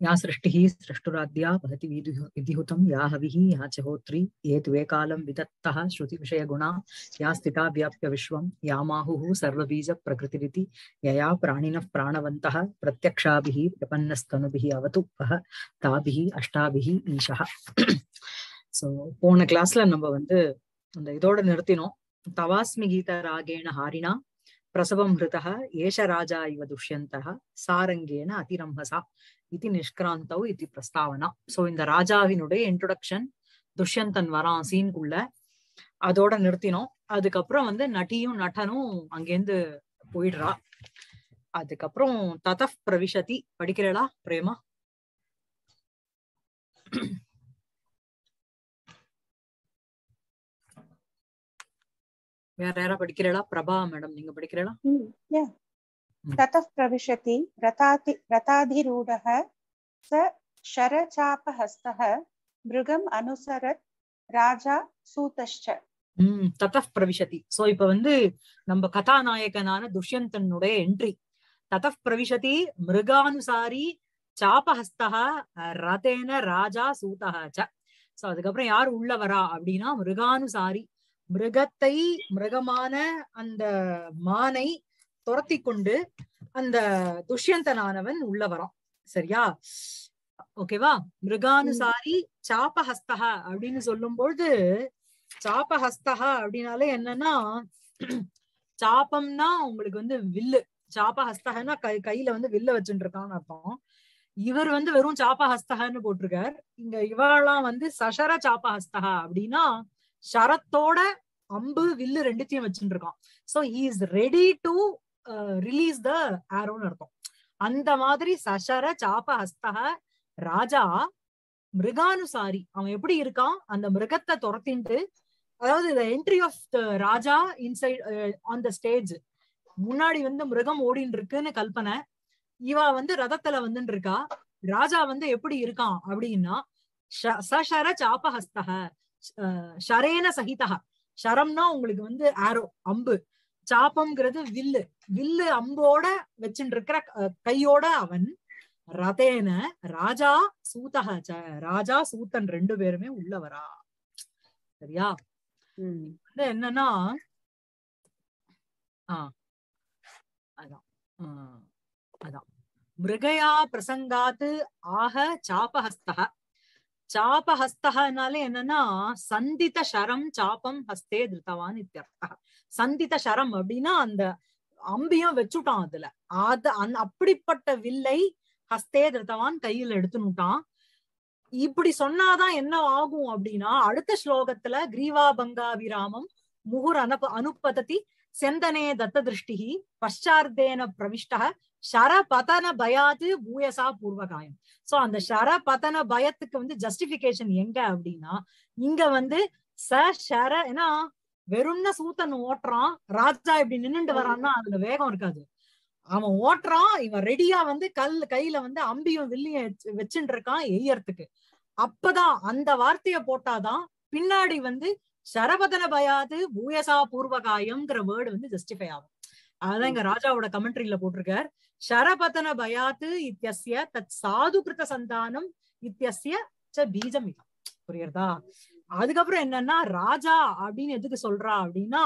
या सृष्टिः सृष्टुराद्या वहति विदुः- विधिहुतं या हविः या च होत्री ये द्वे कालं विदत्तः श्रुतिविषयगुणा या स्थिता व्याप्य विश्वं या माहुः सर्वबीजप्रकृतिरिति यया प्राणिनः प्राणवन्तः प्रत्यक्षाभिः प्रपन्नस्तनुभिः अवतु वः தாபிஹ அஷ்டாபிஹ ஈஷா ஸோ போன கிளாஸ்ல நம்ம வந்து அந்த இதோட நிறுத்தினோம் தவாஸ்மி கீத ராகேண ஹாரிணா பிரசவம் ஹிருதः ஏஷ ராஜா இவ துஷ்யந்தः சாரங்கேன அதிரம்பசா இது நிஷ்கிராந்தௌ இது பிரஸ்தாவனா சோ இந்த ராஜாவினுடைய இன்ட்ரோடக்ஷன் துஷ்யந்தன் வரான் சீன்குள்ள அதோட நிறுத்தினோம் அதுக்கப்புறம் வந்து நட்டியும் நட்டனும் அங்கேருந்து போயிடுறா அதுக்கப்புறம் ததப் பிரவிஷதி படிக்கிறடா பிரேமா வேற யாரா படிக்கிறடா பிரபா மேடம் நீங்க படிக்கிறடா Hmm, yeah. Hmm. ततः प्रविशति रथाति रथाधिरूढः स शरचापहस्तः मृगम् अनुसरत् राजा सूतश्च உம் ததப் பிரவிஷதி சோ இப்ப வந்து நம்ம கதாநாயகனான துஷ்யந்தனுடைய என்ட்ரி ததப் பிரவிஷதி மிருகானுசாரி சாபஹஸ்தக ரதேன ராஜா சூதக ச சோ அதுக்கப்புறம் யார் உள்ள வரா அப்படின்னா மிருகானுசாரி மிருகத்தை மிருகமான அந்த மானை துரத்தி கொண்டு அந்த துஷ்யந்தனானவன் உள்ள வரான் சரியா ஓகேவா மிருகானுசாரி சாபஹஸ்தக அப்படின்னு சொல்லும் பொழுது சாபஹஸ்தக அப்படின்னாலே என்னன்னா சாபம்னா உங்களுக்கு வந்து வில்லு சாபஹஸ்தகன்னா கை கையில வந்து வில்ல வச்சுட்டு இருக்கான்னு அர்த்தம் இவர் வந்து வெறும் சாபஹஸ்தகன்னு போட்டிருக்கார் இங்க இவெல்லாம் வந்து சஷர சாபஹஸ்தகா அப்படின்னா ஷரத்தோட அம்பு வில்லு ரெண்டுத்தையும் வச்சுட்டு இருக்கான் so is ready to release the ஆரோன்னு அர்த்தம் அந்த மாதிரி சஷர சாபஹஸ்தக ராஜா மிருகானுசாரி அவன் எப்படி இருக்கான் அந்த மிருகத்தை துரத்தின்ட்டு அதாவது இந்த entry of the raja inside on the stage முன்னாடி வந்து மிருகம் ஓடின்னு இருக்குன்னு கல்பனை இவ வந்து ரதத்துல வந்துட்டு இருக்கா ராஜா வந்து எப்படி இருக்கான் அப்படின்னா ஷ- சஷர சாபஹஸ்தக அஹ் ஷரேன சகிதக ஷரம்னா உங்களுக்கு வந்து ஆரோ அம்பு சாப்பம்ங்கிறது வில்லு வில்லு அம்போட வச்சுட்டு இருக்கிற அஹ், கையோட அவன் ரதேன ராஜா சூதக ச ராஜா சூத்தன் ரெண்டு பேருமே உள்ள வரா சரியா வந்து என்னன்னா ஆ அதான் ஆ, அதான் மிருகயா பிரசங்காத்து ஆக சாபஹஸ்தக சாபஹஸ்தகனாலே என்னன்னா சந்தித ஷரம் சாபம் ஹஸ்தே திருத்தவான் இத்தியர்த்தக சந்தித ஷரம் அப்படின்னா அந்த அம்பியும் வச்சுட்டான் அதுல அத அந்த அப்படிப்பட்ட வில்லை ஹஸ்தே திருத்தவான் கையில எடுத்துனுட்டான் இப்படி சொன்னாதான் என்ன ஆகும் அப்படின்னா அடுத்த ஸ்லோகத்துல கிரீவா பங்காவிராமம் முகுர் அனப அனுப்பததி செந்தனே தத்த திருஷ்டிகி பஷார்த்தேன பிரவிஷ்ட ஷர பதன பயாது பூயசா பூர்வகாயம் சோ அந்த ஷர பதன பயத்துக்கு வந்து ஜஸ்டிபிகேஷன் எங்க அப்படின்னா இங்க வந்து ச ஷர ஏன்னா வெறும்ன சூத்தன் ஓட்டுறான் ராஜா இப்படி நின்னுட்டு வரான்னா அதுல வேகம் இருக்காது அவன் ஓட்டுறான் இவன் ரெடியா வந்து கல் கையில வந்து அம்பியும் வில்லியும் வச்சு- வச்சுட்டு இருக்கான் எய்யறதுக்கு அப்பதான் அந்த வார்த்தைய போட்டாதான் பின்னாடி வந்து சரபதன பயாது பூயசா பூர்வகாயம்ங்கிற வேர்டு வந்து ஜஸ்டிஃபை ஆகும் அதான் இங்க ராஜாவோட கமெண்ட்ரியில போட்டிருக்கார் ஷரபதன பயாத்து இத்தியஸ்ய தத் சாது கிருத சந்தானம் இத்தியஸ்ய ச பீஜம் இதம் புரியுறதா அதுக்கப்புறம் என்னன்னா ராஜா அப்படின்னு எதுக்கு சொல்றா அப்படின்னா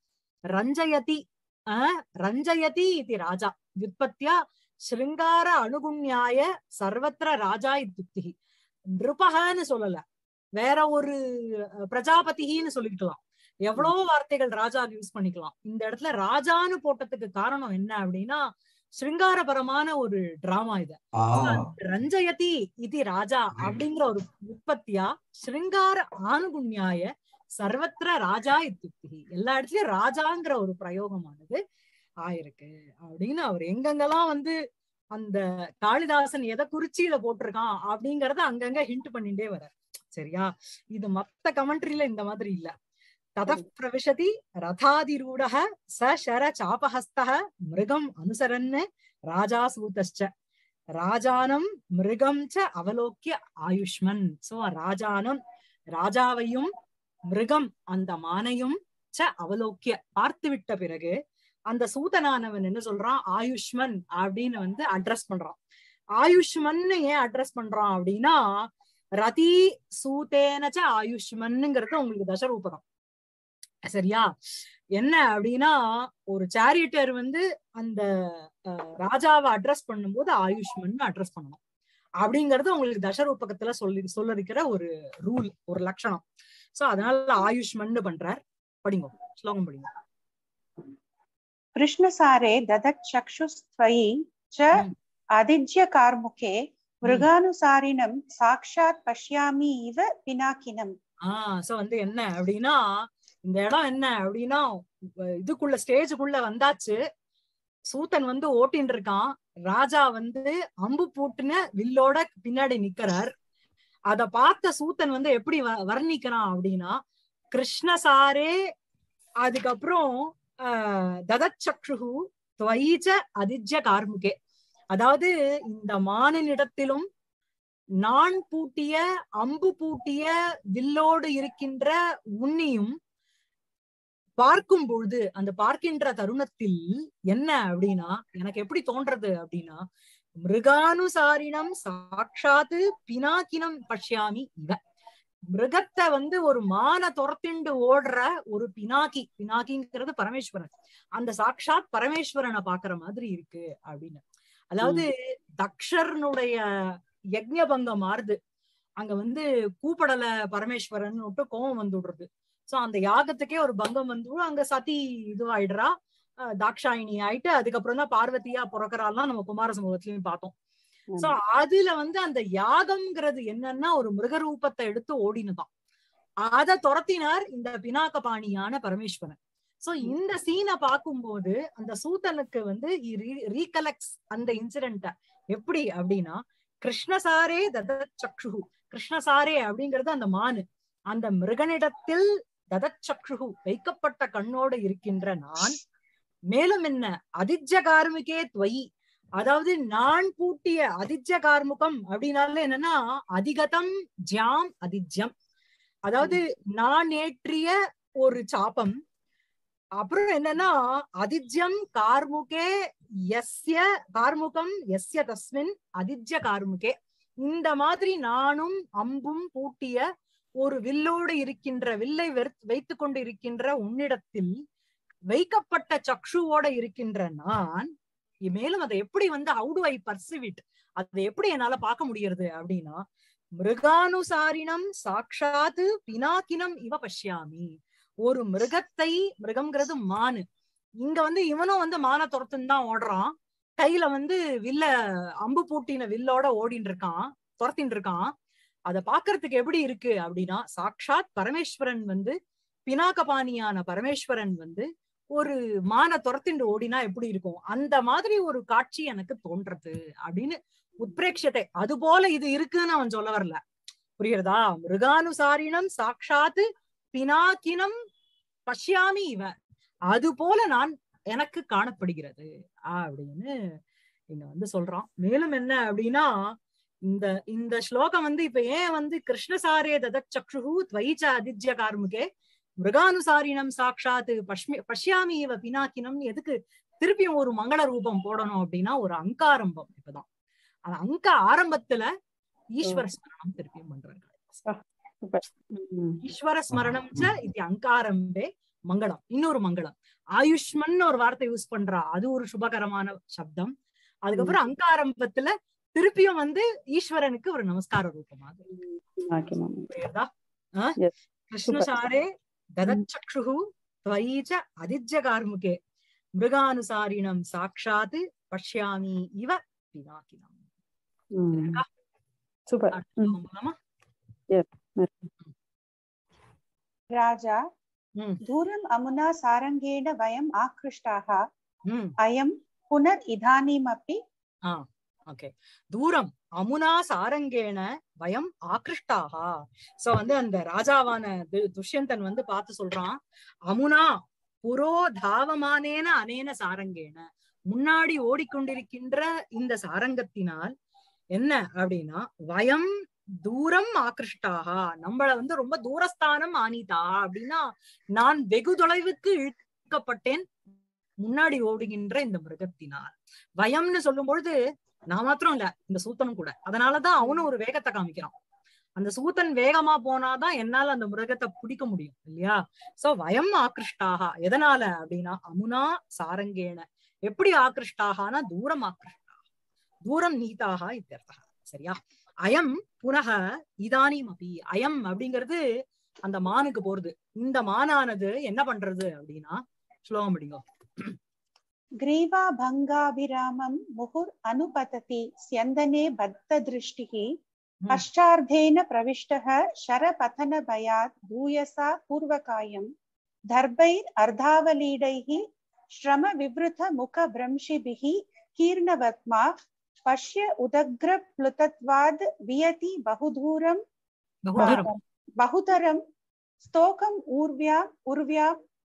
ரஞ்சயதி அஹ், ரஞ்சயதி இது ராஜா விற்பத்தியா ஸ்ருங்கார அணுகுண்யாய சர்வத்திர ராஜா இத்துக்தி நிருபகன்னு சொல்லல வேற ஒரு அஹ், பிரஜாபதின்னு சொல்லிக்கலாம் எவ்வளவு வார்த்தைகள் ராஜாக்கு யூஸ் பண்ணிக்கலாம் இந்த இடத்துல ராஜான்னு போட்டதுக்கு காரணம் என்ன அப்படின்னா ஸ்ருங்காரபரமான ஒரு டிராமா இது ரஞ்சயதி இது ராஜா அப்படிங்கிற ஒரு உற்பத்தியா ஸ்ருங்கார ஆணுகுண்யாய சர்வத்திர ராஜா இத்துக்தி எல்லா இடத்துலயும் ராஜாங்கிற ஒரு பிரயோகமானது ஆயிருக்கு அப்படின்னு அவர் எங்கெங்கெல்லாம் வந்து அந்த காளிதாசன் எதை குறிச்சு இத போட்டிருக்கான் அப்படிங்கறத அங்கங்க ஹிண்ட் பண்ணிட்டே வர சரியா இது மத்த கமெண்ட்ரியில இந்த மாதிரி இல்ல தத பிரவிஷதி ரதாதிரூடக ச ஷர சாபஹஸ்தக மிருகம் அனுசரன் ராஜா சூதஸ்ச ராஜானம் மிருகம் ச அவலோக்கிய ஆயுஷ்மன் சோ ராஜானம் ராஜாவையும் மிருகம் அந்த மானையும் ச அவலோக்கிய பார்த்து விட்ட பிறகு அந்த சூதனானவன் என்ன சொல்றான் ஆயுஷ்மன் அப்படின்னு வந்து அட்ரஸ் பண்றான் ஆயுஷ்மன்னு ஏன் அட்ரஸ் பண்றான் அப்படின்னா ரதி சூதேனச்ச ஆயுஷ்மன்னுங்கிறது உங்களுக்கு தசரூபகம் சரியா என்ன அப்படின்னா ஒரு சேரியட்டர் வந்து அந்த அஹ், ராஜாவை அட்ரஸ் பண்ணும்போது ஆயுஷ்மன் அட்ரஸ் பண்ணணும் அப்படிங்கறது உங்களுக்கு தசரூபகத்துல சொல்லி சொல்லிருக்கிற ஒரு ரூல் ஒரு லட்சணம் சோ அதனால ஆயுஷ்மன் பண்றார் படிங்க ஸ்லோகம் படிங்க कृष्णसारे ददच्चक्षुस्त्वयि च ம். आदिज्य कार्मुके मृगानुसारिणं साक्षात् पश्यामि इव पिनाकिनम् ஆஹ் சோ வந்து என்ன அப்படின்னா இந்த இடம் என்ன அப்படின்னா அஹ் இதுக்குள்ள ஸ்டேஜுக்குள்ள வந்தாச்சு சூத்தன் வந்து ஓட்டின்னு இருக்கான் ராஜா வந்து அம்பு பூட்டுன வில்லோட பின்னாடி நிக்கிறார் அத பார்த்த சூத்தன் வந்து எப்படி வ- வர்ணிக்கிறான் அப்படின்னா கிருஷ்ணசாரே அதுக்கப்புறம் ஆஹ் ததச்சக்ஷு துவைச்ச அதிஜ்ய கார்முகே அதாவது இந்த மானினிடத்திலும் நான் பூட்டிய அம்பு பூட்டிய வில்லோடு இருக்கின்ற உன்னியும் பார்க்கும் பொழுது அந்த பார்க்கின்ற தருணத்தில் என்ன அப்படின்னா எனக்கு எப்படி தோன்றது அப்படின்னா மிருகானுசாரினம் சாட்சாத்து பினாக்கினம் பஷ்யாமி இவ மிருகத்தை வந்து ஒரு மான துரத்திண்டு ஓடுற ஒரு பினாக்கி பினாக்கிங்கிறது பரமேஸ்வரன் அந்த சாட்சாத் பரமேஸ்வரனை பாக்குற மாதிரி இருக்கு அப்படின்னு அதாவது தக்ஷர்னுடைய யஜ்ஞபங்கம் மாறுது அங்க வந்து கூப்படல பரமேஸ்வரன் விட்டு கோவம் வந்து விடுறது சோ அந்த யாகத்துக்கே ஒரு பங்கம் வந்து அங்க சதி இதுவாயிடுறா அஹ் தாக்ஷாயினி ஆயிட்டு அதுக்கப்புறம் தான் பார்வதியா பிறக்கறாலாம் நம்ம குமார சமூகத்திலயும் பார்த்தோம் சோ அதுல வந்து அந்த யாகம்ங்கிறது என்னன்னா ஒரு மிருக ரூபத்தை எடுத்து ஓடினதாம் அத துரத்தினார் இந்த பினாக்கபாணியான பரமேஸ்வரன் சோ இந்த சீனை பார்க்கும்போது அந்த சூத்தனுக்கு வந்து ரீகலெக்ட்ஸ் அந்த இன்சிடென்ட எப்படி அப்படின்னா கிருஷ்ணசாரே ததச்சக்ஷு கிருஷ்ணசாரே அப்படிங்கிறது அந்த மானு அந்த மிருகனிடத்தில் ததச்சக்ஷு வைக்கப்பட்ட கண்ணோடு இருக்கின்ற நான் மேலும் என்ன அதிஜ்ஜ கார்மிகே துவயி அதாவது நான் பூட்டிய அதிஜ்ஜ கார்முகம் அப்படின்னால என்னன்னா அதிகதம் ஜாம் அதிஜ்யம் அதாவது நான் ஏற்றிய ஒரு சாபம் அப்புறம் என்னன்னா அதிஜ்யம் கார்முகே எஸ்ய கார்முகம் எஸ்ய தஸ்மின் அதிஜ்ய கார்முகே இந்த மாதிரி நானும் அம்பும் பூட்டிய ஒரு வில்லோடு இருக்கின்ற வில்லை வைத்துக் கொண்டு இருக்கின்ற உன்னிடத்தில் வைக்கப்பட்ட சக்ஷுவோட இருக்கின்ற நான் மேலும் அதை எப்படி வந்து how to I perceive it அதை எப்படி என்னால பார்க்க முடியறது அப்படின்னா மிருகானுசாரினம் சாட்சாத்து பினாக்கினம் இவ பஷ்யாமி ஒரு மிருகத்தை மிருகம்ங்கிறது மானு இங்க வந்து இவனும் வந்து மான துரத்துன்னு தான் ஓடுறான் கையில வந்து வில்ல அம்பு பூட்டின வில்லோட ஓடின்னு இருக்கான் துரத்தின்னு இருக்கான் அத பாக்குறதுக்கு எப்படி இருக்கு அப்படின்னா சாட்சாத் பரமேஸ்வரன் வந்து பினாகபாணியான பரமேஸ்வரன் வந்து ஒரு மான துரத்திண்டு ஓடினா எப்படி இருக்கும் அந்த மாதிரி ஒரு காட்சி எனக்கு தோன்றது அப்படின்னு உத்பிரேட்சத்தை அது போல இது இருக்குன்னு அவன் சொல்ல வரல புரியுறதா மிருகானுசாரினம் சாட்சாத்து பினாக்கினம் பஷ்யாமி இவ அது போல நான் எனக்கு காணப்படுகிறது அப்படின்னு இங்க வந்து சொல்றான் மேலும் என்ன அப்படின்னா இந்த இந்த ஸ்லோகம் வந்து இப்ப ஏன் வந்து கிருஷ்ணசாரே ததச்சக்ஷு துவைச்ச அதித்ய கார்முகே மிருகானுசாரினம் சாட்சாத்து பஷ்மி பஷ்யாமி இவ பினாக்கினம் எதுக்கு திருப்பியும் ஒரு மங்கள ரூபம் போடணும் அப்படின்னா ஒரு அங்காரம்பம் இப்பதான் அந்த அங்க ஆரம்பத்துல ஈஸ்வர ஸ்மரணம் திருப்பியும் பண்றாங்க ஈஸ்வர ஸ்மரணம் ச இது அங்காரம்பே மங்களம் இன்னொரு மங்களம் ஆயுஷ்மன் ஒரு வார்த்தை யூஸ் பண்றா அது ஒரு சுபகரமான சப்தம் அதுக்கப்புறம் அங்காரம்பத்துல திருப்பியும் வந்து ஈஸ்வரனுக்கு ஒரு நமஸ்கார ரூபமாக புரியுதா கிருஷ்ணசாரே ததச்சக்ஷு துவயீச்ச அதிஜ்ய கார்முகே மிருகானுசாரிணம் சாட்சாத் பஷ்யாமி இவ பினாக்கினம் சூப்பர் राजा दूरम् अमुना सारङ्गेण वयम् आकृष्टाः अयं पुनरिदानीमपि ஓகே தூரம் அமுனா சாரங்கேன வயம் ஆக்ருஷ்டாகா சோ வந்து அந்த ராஜாவான துஷ்யந்தன் வந்து பார்த்து சொல்றான் அமுனா புரோ தாவமானேன அனேன சாரங்கேன முன்னாடி ஓடிக்கொண்டிருக்கின்ற இந்த சாரங்கத்தினால் என்ன அப்படின்னா வயம் தூரம் ஆக்ருஷ்டாகா நம்மள வந்து ரொம்ப தூரஸ்தானம் ஆனிதா அப்படின்னா நான் வெகு தொலைவுக்கு இழுக்கப்பட்டேன் முன்னாடி ஓடுகின்ற இந்த மிருகத்தினால் வயம்னு சொல்லும் பொழுது நான் மாத்திரம் இல்ல இந்த சூத்தனும் கூட அதனாலதான் அவனும் ஒரு வேகத்தை காமிக்கிறான் அந்த சூத்தன் வேகமா போனாதான் என்னால அந்த மிருகத்தை பிடிக்க முடியும் இல்லையா சோ வயம் ஆக்ருஷ்டாக எதனால அப்படின்னா அமுனா சாரங்கேன எப்படி ஆக்ருஷ்டாகனா தூரம் ஆக்ருஷ்டாக தூரம் நீதாக இத்தியர்த்தா சரியா அயம் புனக இதானிம் அப்பி அயம் அப்படிங்கிறது அந்த மானுக்கு போறது இந்த மானானது என்ன பண்றது அப்படின்னா ஸ்லோகம் முடிங்க ग्रीवा भङ्गाभिरामं मुहुर् अनुपतति स्यन्दने बद्धदृष्टिः पश्चार्धेन प्रविष्टः शरपतनभयात् भूयसा पूर्वकायं दर्भैर् श्रमविवृतमुखभ्रंशिभिः कीर्णवत्मा पश्य उदग्रप्लुतत्वाद् वियति बहुदूरं பகுதரம் बहुतरं स्तोकम् ऊर्व्यां उर्व्यां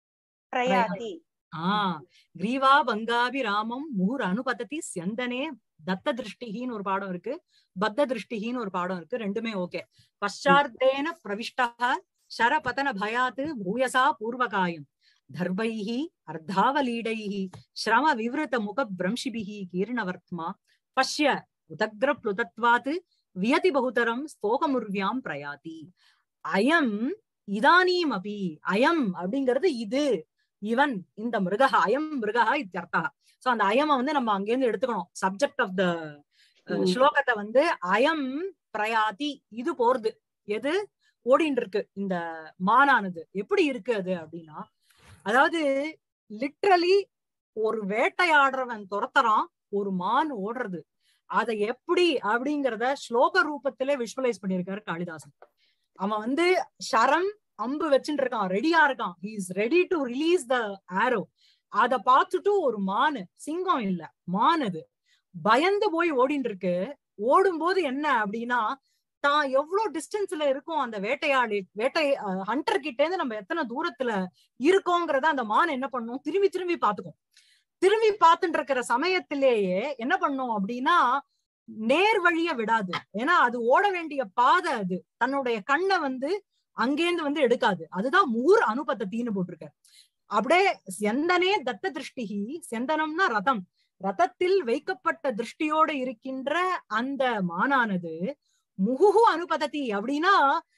प्रयाति ஆஹ் கிரீவா பங்காபி ராமம் முகுர் அனுபததி சியந்தனே தத்த திருஷ்டிகின்னு ஒரு பாடம் இருக்கு பத்த திருஷ்டிகின்னு ஒரு பாடம் இருக்கு ரெண்டுமே ஓகே பஷார்த்தேன பிரவிஷ்டா शरपतन भयात् भूयसा पूर्वकायम् दर्भैः अर्धावलीडैः श्रम विवृत मुख भ्रंशिभिः कीर्णवर्त्मा पश्य उदग्रप्लुतत्वात् वियति बहुतरं स्तोकमुर्व्याம் பிரயாதி அயம் இதானீம் அபி அயம் அப்படிங்கிறது இது இவன் இந்த மிருகா அயம் மிருகா இத்தியர்த்தா சோ அந்த அயம வந்து நம்ம அங்கேருந்து எடுத்துக்கணும் சப்ஜெக்ட் ஆஃப் த ம். ஸ்லோகத்தை வந்து அயம் பிரயாதி இது போறது எது ஓடின்னு இருக்கு இந்த மானானது எப்படி இருக்கு அது அப்படின்னா அதாவது லிட்ரலி ஒரு வேட்டையாடுறவன் துரத்துறான் ஒரு மான் ஓடுறது அதை எப்படி அப்படிங்கறத ஸ்லோக ரூபத்திலே விஷுவலைஸ் பண்ணியிருக்காரு காளிதாசன் அவன் வந்து சரம் அம்பு வச்சுட்டு இருக்கான் ரெடியா இருக்கான் he is ready to release the arrow அத பார்த்துட்டு ஒரு மானு சிங்கம் இல்ல மான் அது பயந்து போய் ஓடிட்டு இருக்கு ஓடும்போது என்ன அப்படின்னா தான் எவ்வளவு டிஸ்டன்ஸ்ல இருக்கும் அந்த வேட்டையாடி வேட்டை ஹண்டர் கிட்ட இருந்து நம்ம எத்தனை தூரத்துல இருக்கோங்கிறத அந்த மான் என்ன பண்ணும் திரும்பி திரும்பி பாத்துக்கும் திரும்பி பார்த்துட்டு இருக்கிற சமயத்திலேயே என்ன பண்ணும் அப்படின்னா நேர் வழிய விடாது ஏன்னா அது ஓட வேண்டிய பாதை அது தன்னுடைய கண்ணை வந்து அங்கேருந்து வந்து எடுக்காது அதுதான் முகூர் அனுபத்தத்தின்னு போட்டிருக்க அப்படியே செந்தனே தத்த திருஷ்டிகி செந்தனம்னா ரதம் ரதத்தில் வைக்கப்பட்ட திருஷ்டியோடு இருக்கின்ற அந்த மானானது முகுகு அனுபதத்தி அப்படின்னா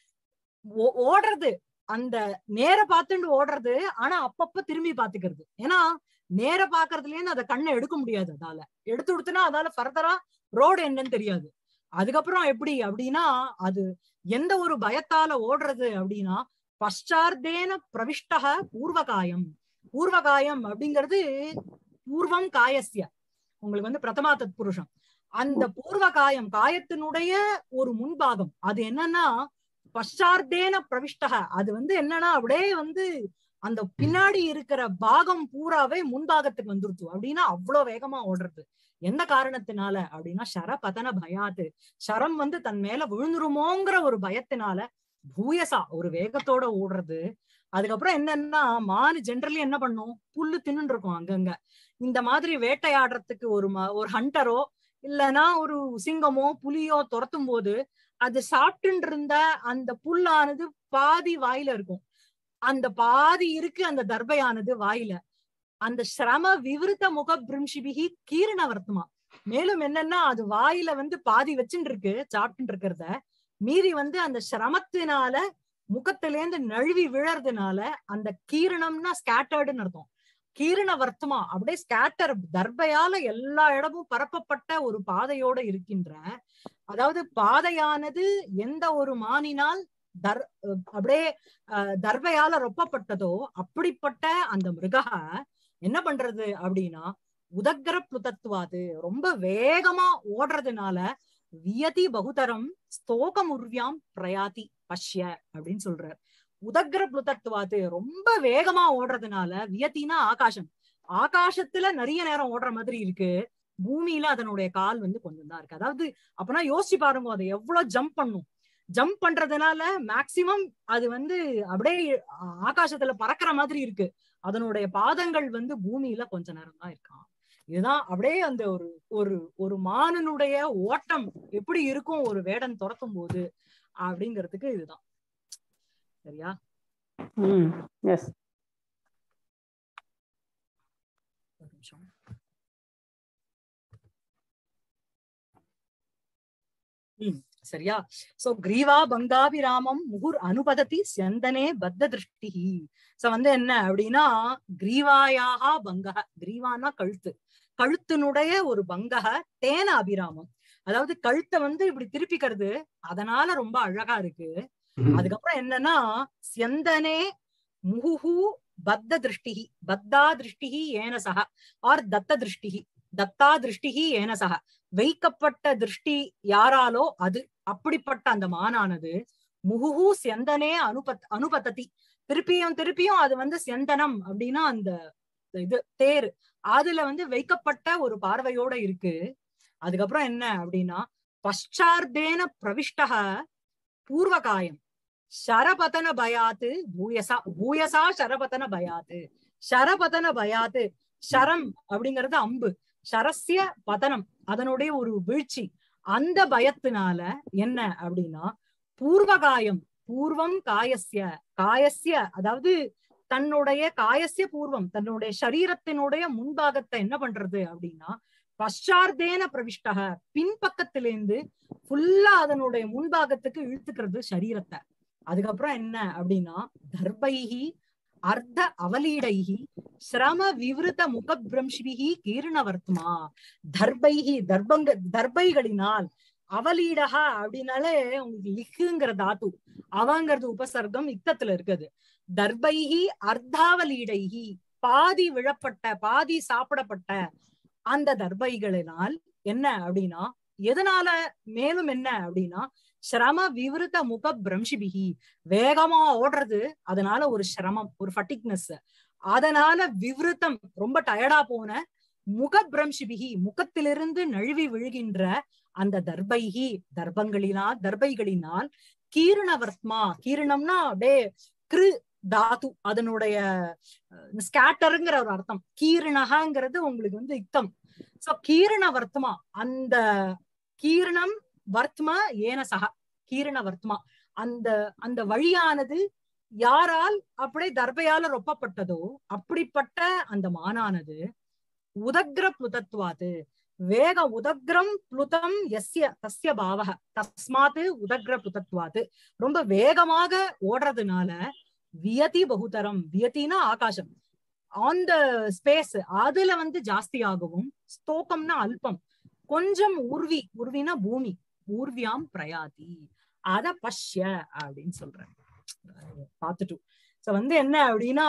ஓ- ஓடுறது அந்த நேர பார்த்துட்டு ஓடுறது ஆனா அப்பப்ப திரும்பி பாத்துக்கிறது ஏன்னா நேர பாக்குறதுல இருந்து அதை கண்ணை எடுக்க முடியாது அதால எடுத்து கொடுத்தனா அதால ஃபர்தரா ரோடு என்னன்னு தெரியாது அதுக்கப்புறம் எப்படி அப்படின்னா அது எந்த ஒரு பயத்தால ஓடுறது அப்படின்னா பశ్చాர்த்தேன பிரவிஷ்டக பூர்வகாயம் பூர்வகாயம் அப்படிங்கிறது பூர்வம் காயஸ்ய உங்களுக்கு வந்து பிரதமா தத் புருஷம் அந்த பூர்வகாயம் காயத்தினுடைய ஒரு முன்பாகம் அது என்னன்னா பశ్చాர்த்தேன பிரவிஷ்டக அது வந்து என்னன்னா அப்படியே வந்து அந்த பின்னாடி இருக்கிற பாகம் பூராவே முன்பாகத்துக்கு வந்துருச்சு அப்படின்னா அவ்வளவு வேகமா ஓடுறது எந்த காரணத்தினால அப்படின்னா ஷர பதன பயாத்து ஷரம் வந்து தன் மேல விழுந்துருமோங்கிற ஒரு பயத்தினால பூயசா ஒரு வேகத்தோட ஓடுறது அதுக்கப்புறம் என்னன்னா மானு ஜென்ரலி என்ன பண்ணும் புல்லு தின்னு இருக்கும் அங்கங்க இந்த மாதிரி வேட்டையாடுறதுக்கு ஒரு ம- ஒரு ஹண்டரோ இல்லைன்னா ஒரு சிங்கமோ புலியோ துரத்தும் போது அது சாப்பிட்டு இருந்த அந்த புல்லானது பாதி வாயில இருக்கும் அந்த பாதி இருக்கு அந்த தர்பையானது வாயில அந்த சிரம விவருத்த முக பிரிம்ஷிபிகி கீரண வர்த்தமா மேலும் என்னன்னா அது வாயில வந்து பாதி வச்சுட்டு இருக்கு சாப்பிட்டு இருக்கிறத மீறி வந்து அந்த சிரமத்தினால முகத்திலேந்து நழுவி விழறதுனால அந்த கீரணம்னா ஸ்கேட்டர்டுன்னு அர்த்தம் கீரண வர்த்தமா அப்படியே ஸ்கேட்டர் தர்பையால எல்லா இடமும் பரப்பப்பட்ட ஒரு பாதையோட இருக்கின்ற அதாவது பாதையானது எந்த ஒரு மானினால் தர் அஹ் அப்படியே அஹ், தர்பையால ரொப்பப்பட்டதோ அப்படிப்பட்ட அந்த மிருகா என்ன பண்றது அப்படின்னா உதக்கர புதத்துவாது ரொம்ப வேகமா ஓடுறதுனால வியதி பகுதரம் ஸ்தோகம் உர்வியாம் பிரயாதி பஷ்ய அப்படின்னு சொல்றார் உதக்கர புதத்துவாது ரொம்ப வேகமா ஓடுறதுனால வியத்தினா ஆகாசம் ஆகாசத்துல நிறைய நேரம் ஓடுற மாதிரி இருக்கு பூமியில அதனுடைய கால் வந்து கொஞ்சம் தான் இருக்கு அதாவது அப்பனா யோசிச்சு பாருங்க அதை எவ்வளவு ஜம்ப் பண்ணும் ஜம்ப் பண்றதுனால மேக்சிமம் அது வந்து அப்படியே ஆ- ஆகாசத்துல பறக்கிற மாதிரி இருக்கு அதனுடைய பாதங்கள் வந்து பூமியில கொஞ்ச நேரம் தான் இருக்கான் இதுதான் அப்படியே அந்த ஒரு ஒரு ஒரு மானனுடைய ஓட்டம் எப்படி இருக்கும் ஒரு வேடன் துரத்தும் போது அப்படிங்கிறதுக்கு இதுதான் சரியா Mm, yes. நிமிஷம் ம் சரியா சோ கிரீவா பங்காபிராமம் முகுர் அனுபததி செந்தனே பத்த திருஷ்டிஹி சோ வந்து என்ன அப்படின்னா கிரீவாயாக பங்கக கிரீவானா கழுத்து கழுத்தினுடைய ஒரு பங்கக தேன அபிராமம் அதாவது கழுத்தை வந்து இப்படி திருப்பிக்கிறது அதனால ரொம்ப அழகா இருக்கு அதுக்கப்புறம் என்னன்னா செந்தனே முகுஹு பத்த திருஷ்டிஹி பத்தா திருஷ்டிஹி ஏன சக ஆர் தத்த திருஷ்டிஹி தத்தா திருஷ்டிஹி ஏன சக வைக்கப்பட்ட திருஷ்டி யாராலோ அது அப்படிப்பட்ட அந்த மானானது முகுஹு செந்தனே அனுபத் அனுபத்ததி திருப்பியும் திருப்பியும் அது வந்து செந்தனம் அப்படின்னா அந்த இது தேர் அதுல வந்து வைக்கப்பட்ட ஒரு பார்வையோட இருக்கு அதுக்கப்புறம் என்ன அப்படின்னா பశ్చాர்த்தேன பிரவிஷ்டக பூர்வகாயம் ಶರಪತನ ಭಯಾತ್ ಭೂಯಸಾ ಭೂಯசா ಶರಪತன ಭயாத் ಶರಪತன ಭயாத் ಶரம் அப்படிங்கிறது அம்பு சரஸ்ய பதனம் அதனுடைய ஒரு வீழ்ச்சி அந்த பயத்தினால என்ன அப்படின்னா பூர்வகாயம் பூர்வம் காயஸ்ய காயஸ்ய அதாவது தன்னுடைய காயஸ்ய பூர்வம் தன்னுடைய சரீரத்தினுடைய முன்பாகத்தை என்ன பண்றது அப்படின்னா பశ్చాர்த்தேன பிரவிஷ்டக பின்பக்கத்திலேருந்து ஃபுல்லா அதனுடைய முன்பாகத்துக்கு இழுத்துக்கிறது சரீரத்தை அதுக்கப்புறம் என்ன அப்படின்னா தர்பைஹி அர்த்த அவலீடைஹி சிரம விவருத்த முகபிரம்ஷிபிஹி கீர்ணவர்த்தமா தர்பைஹி தர்பங்க தர்பைகளினால் அவலீடகா அப்படின்னாலே உங்களுக்கு லிக்குங்கிற தாத்து அவங்கிறது உபசர்க்கம் இக்தத்துல இருக்குது தர்பைஹி அர்த்தாவலீடைஹி பாதி விழப்பட்ட பாதி சாப்பிடப்பட்ட அந்த தர்பைகளினால் என்ன அப்படின்னா எதனால மேலும் என்ன அப்படின்னா சிரம விவருத்த முக பிரம்ஷிபிகி வேகமா ஓடுறது அதனால ஒரு சிரமம் ஒரு ஃபட்டிக்னஸ் அதனால விவருத்தம் ரொம்ப டயர்டா போன முக பிரம்ஷிபிகி முகத்திலிருந்து நழுவி விழுகின்ற அந்த தர்பைகி தர்பங்களினால் தர்பைகளினால் கீரணவர்த்மா கீரணம்னா அப்படியே கிரு தாத்து அதனுடைய ஸ்கேட்டருங்கிற ஒரு அர்த்தம் கீரணகாங்கிறது உங்களுக்கு வந்து யுக்தம் சோ கீரண வர்த்தமா அந்த கீரணம் வர்த்மா ஏன சக கீரண வர்த்மா அந்த அந்த வழியானது யாரால் அப்படியே தர்பையால ரொப்பப்பட்டதோ அப்படிப்பட்ட அந்த மானானது உதக்ர புதத்வாது வேக உதக்ரம் புளுதம் எஸ்ய தஸ்ய பாவக தஸ்மாத்து உதக்ர புதத்வாது ரொம்ப வேகமாக ஓடுறதுனால வியதி பகுதரம் வியத்தினா ஆகாசம் ஆன் த ஸ்பேஸ் அதுல வந்து ஜாஸ்தியாகவும் ஸ்தோகம்னா அல்பம் கொஞ்சம் உருவி உருவினா பூமி ஊர்வியாம் பிரயாதி அத பஷ்ய அப்படின்னு சொல்றேன் பார்த்துட்டு சோ வந்து என்ன அப்படின்னா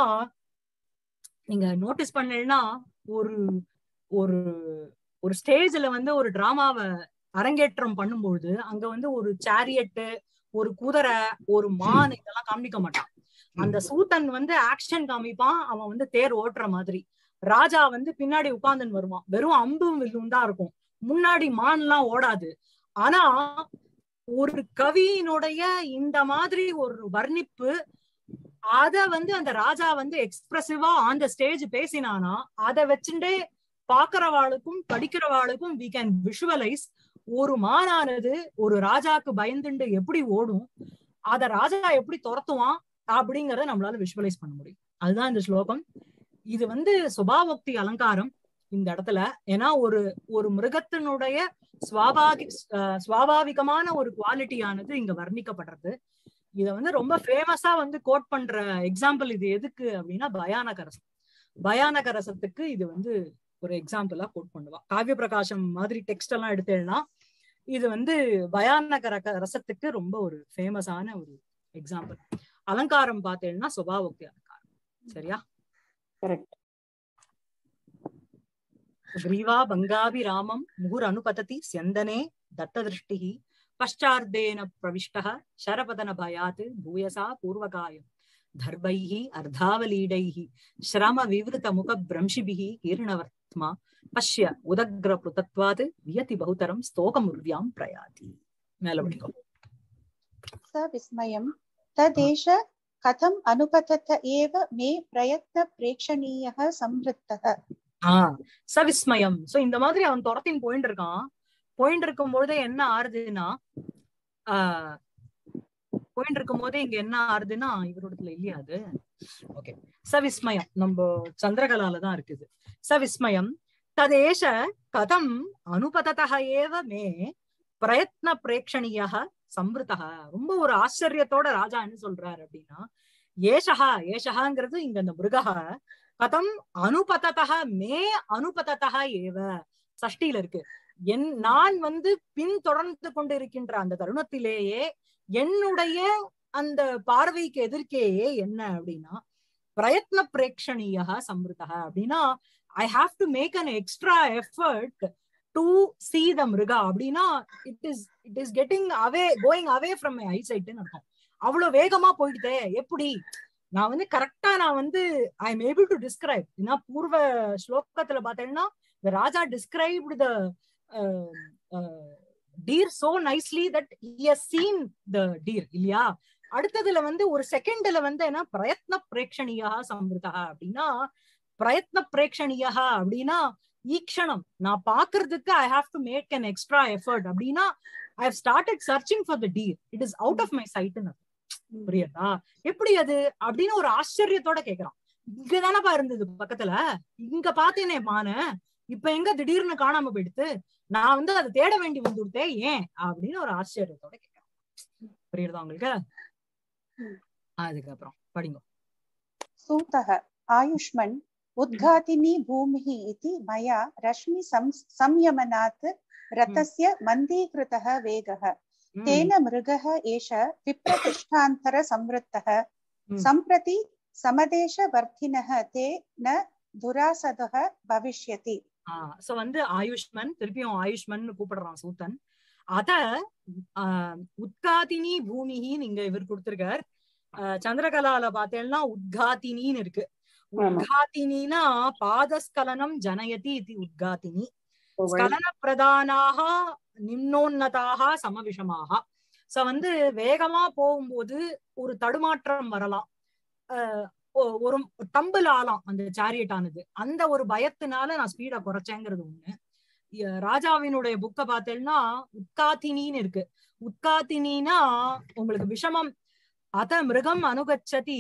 நீங்க நோட்டீஸ் பண்ணலன்னா ஒரு ஒரு ஒரு ஸ்டேஜ்ல வந்து ஒரு டிராமாவை அரங்கேற்றம் பண்ணும்பொழுது அங்க வந்து ஒரு சேரியட்டு ஒரு குதிரை ஒரு மான் இதெல்லாம் காமிக்க மாட்டான் அந்த சூத்தன் வந்து ஆக்ஷன் காமிப்பான் அவன் வந்து தேர் ஓட்டுற மாதிரி ராஜா வந்து பின்னாடி உட்கார்ந்துன்னு வருவான் வெறும் அம்பும் வில்லும் தான் இருக்கும் முன்னாடி மான் எல்லாம் ஓடாது ஆனா ஒரு கவியினுடைய இந்த மாதிரி ஒரு வர்ணிப்பு அத வந்து அந்த ராஜா வந்து எக்ஸ்பிரசிவா ஆன் த ஸ்டேஜ் பேசினானா அதை வச்சுட்டே பாக்குறவாளுக்கும் படிக்கிறவாளுக்கும் வி கேன் விஷுவலைஸ் ஒரு மானானது ஒரு ராஜாக்கு பயந்துண்டு எப்படி ஓடும் அத ராஜா எப்படி துரத்துவான் அப்படிங்கறத நம்மளால விஷுவலைஸ் பண்ண முடியும் அதுதான் இந்த ஸ்லோகம் இது வந்து சுபாவோக்தி அலங்காரம் இந்த இடத்துல ஏன்னா ஒரு ஒரு மிருகத்தினுடைய சுவாபாகி சுவாபாவிகமான ஒரு குவாலிட்டியானது இங்க வர்ணிக்கப்படுறது இத வந்து ரொம்ப ஃபேமஸா வந்து கோட் பண்ற எக்ஸாம்பிள் இது எதுக்கு அப்படின்னா பயானக ரசம் பயானக ரசத்துக்கு இது வந்து ஒரு எக்ஸாம்பிளா கோட் பண்ணுவா காவிய பிரகாசம் மாதிரி டெக்ஸ்ட் எல்லாம் எடுத்தேன்னா இது வந்து பயானக ரசத்துக்கு ரொம்ப ஒரு ஃபேமஸான ஒரு எக்ஸாம்பிள் அலங்காரம் பார்த்தேன்னா சுபாவோக்தி அலங்காரம் சரியா கரெக்ட் ग्रीवा बङ्गाभिरामं मुहुरनुपतति स्यन्दने दत्तदृष्टिः पश्चार्धेन प्रविष्टः शरपतनभयात् भूयसा पूर्वकायम् दर्भैः अर्धावलीडैः श्रमविवृतमुखभ्रंशिभिः कीर्णवर्त्मा पश्य उदग्रपृतत्वात् वियति बहुतरं स्तोकमुर्व्यां प्रयाति मेलवडिको स विस्मयं तदेष कथम् अनुपतत एव मे प्रयत्न प्रेक्षणीयः संवृत्तः ஆஹ் சவிஸ்மயம் சோ இந்த மாதிரி அவன் துரத்தின் போயிட்டு இருக்கான் போயிட்டு இருக்கும் பொழுது என்ன ஆறுதுன்னா ஆஹ் போயிட்டு இருக்கும் போதே இங்க என்ன ஆறுதுன்னா இவரோடத்துல இல்லையா அது ஓகே சவிஸ்மயம் நம்ம சந்திரகலால தான் இருக்குது சவிஸ்மயம் ததேஷ கதம் அனுபததः ஏவ மே பிரயத்ன பிரேக்ஷணிய சம்பிருதா ரொம்ப ஒரு ஆச்சரியத்தோட ராஜா என்ன சொல்றாரு அப்படின்னா ஏஷகா ஏஷகாங்கிறது இங்க அந்த மிருகா கதம் அனுபததः மே அனுபததः ஏவ சஷ்டியில இருக்கு என் நான் வந்து பின்தொடர்ந்து கொண்டு இருக்கின்ற அந்த தருணத்திலேயே என்னுடைய அந்த பார்வைக்கு எதிர்க்கேயே என்ன அப்படின்னா பிரயத்ன பிரேக்ஷணியா சம்பிருதா அப்படின்னா I have to make an extra effort to see the மிருகா அப்படின்னா it is it is getting away going away from my ஐசைட்னு அர்த்தம் அவ்வளவு வேகமா போயிடுதே எப்படி நான் வந்து கரெக்டா நான் வந்து I am able to describe ஏன்னா பூர்வ ஸ்லோகத்துல பார்த்தேன்னா the Raja described the uh, uh, deer so nicely that he has seen the deer இல்லையா அடுத்ததுல வந்து ஒரு செகண்ட்ல வந்து என்ன பிரயத்ன பிரேக்ஷணியா சம்பிருதா அப்படின்னா பிரயத்ன பிரேக்ஷணியா அப்படின்னா ஈக்ஷணம் நான் பாக்குறதுக்கு I have to make an extra effort அப்படின்னா I have started searching for the deer it is out of my சைட்னு புரியுதா எப்படி அது அப்படின்னு ஒரு ஆச்சரியத்தோட கேக்குறான் இங்கதானப்பா இருந்தது பக்கத்துல இங்க பாத்தேனே மான இப்ப எங்க திடீர்னு காணாம போயிடுத்து நான் வந்து அதை தேட வேண்டி வந்துட்டே ஏன் அப்படின்னு ஒரு ஆச்சரியத்தோட கேக்குறேன் புரியுதா உங்களுக்கு அதுக்கப்புறம் படிங்க सूतः आयुष्मन् उद्घातिनी भूमिः इति मया रश्मि सं- संयमनात् रथस्य मन्दीकृतः वेगः ம், तेन मृगः एष विप्रतिष्ठान्तरसंवृत्तः ம். सम्प्रति समदेशवर्तिनः ते न दुरासदः भविष्यति ஆ சோ வந்து ஆயுஷ்மன் திருப்பியும் ஆயுஷ்மன் கூப்பிடுறான் சூத்தன் அத ஆஹ், உத்காதினி பூமிகின்னு இங்க இவர் கொடுத்திருக்கார் ஆஹ், சந்திரகலால பார்த்தேன்னா உத்காதினின்னு இருக்கு உத்காதினா பாதஸ்கலனம் ஜனயதி இது உத்காதினி ஸ்கலன பிரதானாக நிம்னோன்னதாக சமவிஷமாக சோ வந்து வேகமா போகும்போது ஒரு தடுமாற்றம் வரலாம் அஹ் ஒ- ஒரு டம்பிள் ஆலாம் அந்த சேரியட் ஆனது அந்த ஒரு பயத்தினால நான் ஸ்பீட குறைச்சேங்கிறது ஒண்ணு இ- ராஜாவினுடைய புக்க பார்த்தேன்னா உத்காத்தினின்னு இருக்கு உத்காத்தினா உங்களுக்கு விஷமம் அத மிருகம் அனுகச்சதி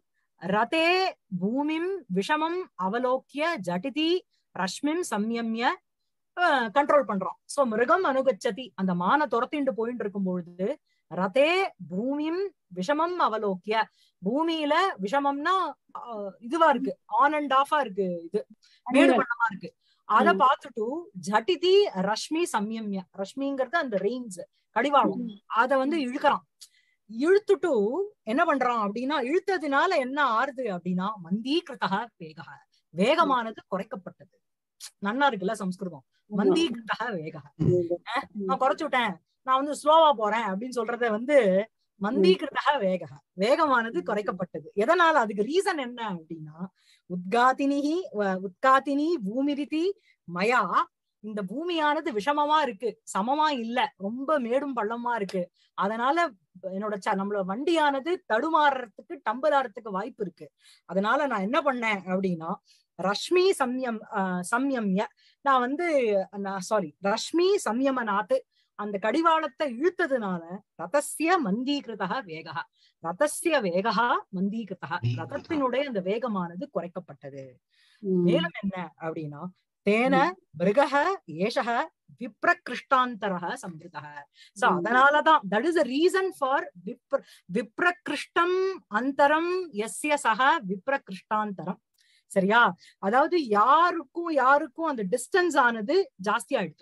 ரதே பூமிம் விஷமம் அவலோக்கிய ஜடிதி ரஷ்மிம் சம்யம்ய கண்ட்ரோல் பண்றோம் சோ மிருகம் அனுகச்சதி அந்த மான துரத்திண்டு போயிட்டு இருக்கும் பொழுது ரதே பூமிம் விஷமம் அவலோக்கிய பூமியில விஷமம்னா ஆஹ், இதுவா இருக்கு ஆன் அண்ட் ஆஃபா இருக்கு இது மேடு பள்ளமா இருக்கு அத ம். பார்த்துட்டு ஜட்டிதி ரஷ்மி சம்யம்ய ரஷ்மிங்கிறது அந்த ரெயின்ஸ் கடிவாளம் அத வந்து இழுக்கிறான் இழுத்துட்டு என்ன பண்றான் அப்படின்னா இழுத்ததுனால என்ன ஆறுது அப்படின்னா மந்தீகிருத்தக வேக வேகமானது குறைக்கப்பட்டது நன்னா இருக்குல்ல சம்ஸ்கிருதம் மந்தீகிருத்தக வேக நான் குறைச்சு விட்டேன் நான் வந்து ஸ்லோவா போறேன் அப்படின்னு சொல்றத வந்து மந்தீகிருத்தக வேக வேகமானது குறைக்கப்பட்டது எதனால அதுக்கு ரீசன் என்ன அப்படின்னா உத்காத்தினி உத்காத்தினி பூமிரிதி மயா இந்த பூமியானது விஷமமா இருக்கு சமமா இல்ல ரொம்ப மேடும் பள்ளமா இருக்கு அதனால என்னோட ச- நம்மளோட வண்டியானது தடுமாறுறதுக்கு டம்பலாறதுக்கு வாய்ப்பு இருக்கு அதனால நான் என்ன பண்ணேன் அப்படின்னா ரஷ்மி சம்யம் ஆஹ் சம்யம்ய நான் வந்து நான் சாரி ரஷ்மி சம்யமநாத் அந்த கடிவாளத்தை இழுத்ததுனால ரதஸ்ய மந்தீகிருதா வேகா ரதஸ்ய வேகா மந்தீகிருதா ரதத்தினுடைய அந்த வேகமானது குறைக்கப்பட்டது மேலும் என்ன அப்படின்னா தேன மிருகः ஏஷக விப்ரகிருஷ்டாந்தரः சம்பிருதः சோ ம். அதனாலதான் that is a reason for விப்ர விப்ரகிருஷ்டம் அந்தரம் எஸ்ய சக விப்ரகிருஷ்டாந்தரம் சரியா அதாவது யாருக்கும் யாருக்கும் அந்த டிஸ்டன்ஸ் ஆனது ஜாஸ்தி ஆயிடுச்சு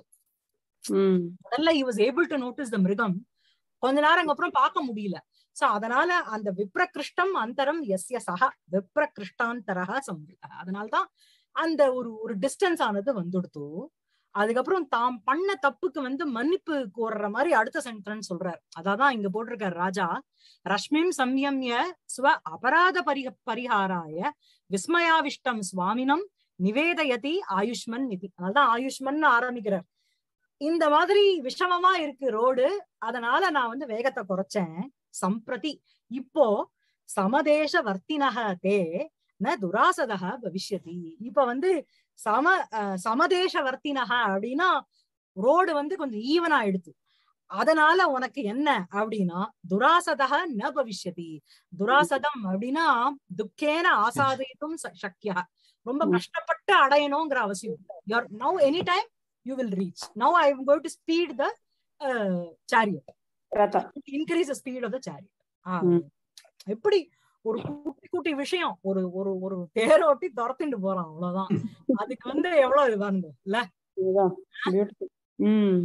முதல்ல he was able to notice the மிருகம் கொஞ்ச நேரம் அப்புறம் பார்க்க முடியல சோ அதனால அந்த விப்ரகிருஷ்டம் அந்தரம் எஸ்ய சக விப்ரகிருஷ்டாந்தரக சம்பிருதः அதனால்தான் அந்த ஒரு ஒரு டிஸ்டன்ஸ் ஆனது வந்துடுத்து அதுக்கப்புறம் தாம் பண்ண தப்புக்கு வந்து மன்னிப்பு கோர்ற மாதிரி அடுத்த சென்டென்ஸ் சொல்றார் அதான் இங்க போட்டிருக்கார் ராஜா ரஷ்மிம் சம்யம்ய ஸ்வ அபராத பரி பரிகாராய விஸ்மயாவிஷ்டம் சுவாமினம் நிவேதயதி ஆயுஷ்மன் நிதி அதனாலதான் ஆயுஷ்மன் ஆரம்பிக்கிறார் இந்த மாதிரி விஷமமா இருக்கு ரோடு அதனால நான் வந்து வேகத்தை குறைச்சேன் சம்பிரதி இப்போ சமதேச வர்த்தினக தே ந துராசதக பவிஷ்யதி இப்ப வந்து சம அஹ், சமதேச வர்த்தினக அப்படின்னா ரோடு வந்து கொஞ்சம் ஈவன் ஆயிடுது அதனால உனக்கு என்ன அப்படின்னா துராசதக ந பவிஷ்யதி துராசதம் அப்படின்னா துக்கேன ஆசாதித்தும் ச- சக்யா ரொம்ப ம். கஷ்டப்பட்டு அடையணுங்கிற அவசியம் you are now any time you will reach now I am going to speed the chariot ரதா increase speed of the chariot ம். எப்படி ஒரு குட்டி குட்டி விஷயம் ஒரு ஒரு ஒரு தேரோட்டி துரத்திட்டு போறான் அவ்வளவுதான் அதுக்கு வந்து எவ்வளவு இது பாருங்க இல்ல இதுதான் பியூட்டிஃபுல் ம்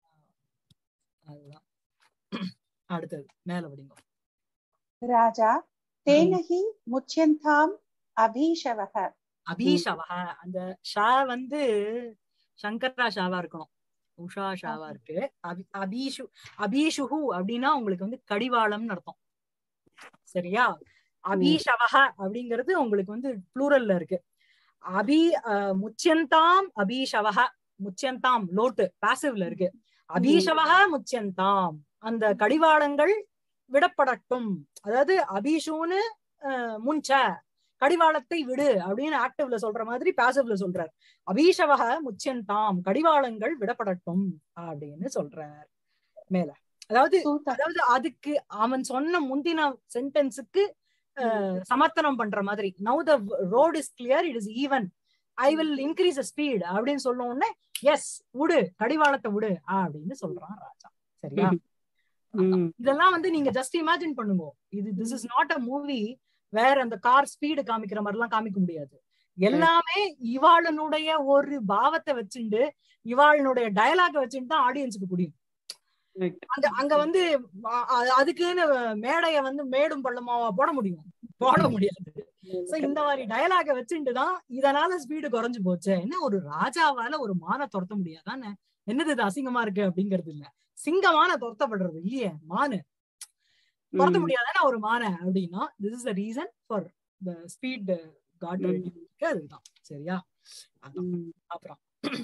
அதுதான் அடுத்தது மேல படிங்க राजा तेन हि मुच्यन्ताम् अभीशवः அபீஷவக அந்த ஷா வந்து சங்கரா ஷாவா இருக்கணும் உஷா ஷாவா இருக்கு அபி- அபீஷு அபீஷுஹு அப்படின்னா உங்களுக்கு வந்து கடிவாளம்னு அர்த்தம் சரியா அபீஷவக அப்படிங்கிறது உங்களுக்கு வந்து ப்ளூரல்ல இருக்கு அபி அஹ், முச்சியந்தாம் அபீஷவக முச்சியந்தாம் லோட்டு பாசிவ்ல இருக்கு அபீஷவக முச்சியந்தாம் அந்த கடிவாளங்கள் விடப்படட்டும் அதாவது அபீஷுன்னு அஹ், முன்ச கடிவாளத்தை விடு அப்படின்னு ஆக்டிவ்ல சொல்ற மாதிரி பாசிவ்ல சொல்றார் அபீஷவக முச்சியந்தாம் கடிவாளங்கள் விடப்படட்டும் அப்படின்னு சொல்றார் மேல அதாவது सूतः அதாவது அதுக்கு அவன் சொன்ன முந்தின சென்டென்ஸுக்கு சமர்த்தனம் பண்ற மாதிரி now the road is clear it is even I will increase speed அப்படின்னு சொன்ன உடனே எஸ் விடு கடிவாளத்தை விடு அப்படின்னு சொல்றான் ராஜா சரியா ம் இதெல்லாம் வந்து நீங்க ஜஸ்ட் இமேஜின் பண்ணுங்க இது this is not a movie வேற அந்த கார் ஸ்பீடு காமிக்கிற மாதிரி எல்லாம் காமிக்க முடியாது எல்லாமே இவாளனுடைய ஒரு பாவத்தை வச்சுண்டு இவாளனுடைய டயலாக வச்சுட்டு தான் ஆடியன்ஸுக்கு புரியும் Right. அங்க அங்க வந்து அ- அ- அதுக்குன்னு மேடைய வந்து மேடும் பள்ளமாவா போட முடியும் போட முடியாது சோ இந்த மாதிரி டயலாக வச்சுட்டு தான் இதனால ஸ்பீடு குறைஞ்சு போச்சு என்ன ஒரு ராஜாவால ஒரு மான துரத்த முடியாதானே என்னது இது அசிங்கமா இருக்கு அப்படிங்கிறது இல்ல சிங்கமான துரத்தப்படுறது இல்லையே மானு துரத்த ம். முடியாதானே ஒரு மான அப்படின்னா this is the reason for the speed got ம். அதுதான் சரியா அதான். ம். அப்புறம்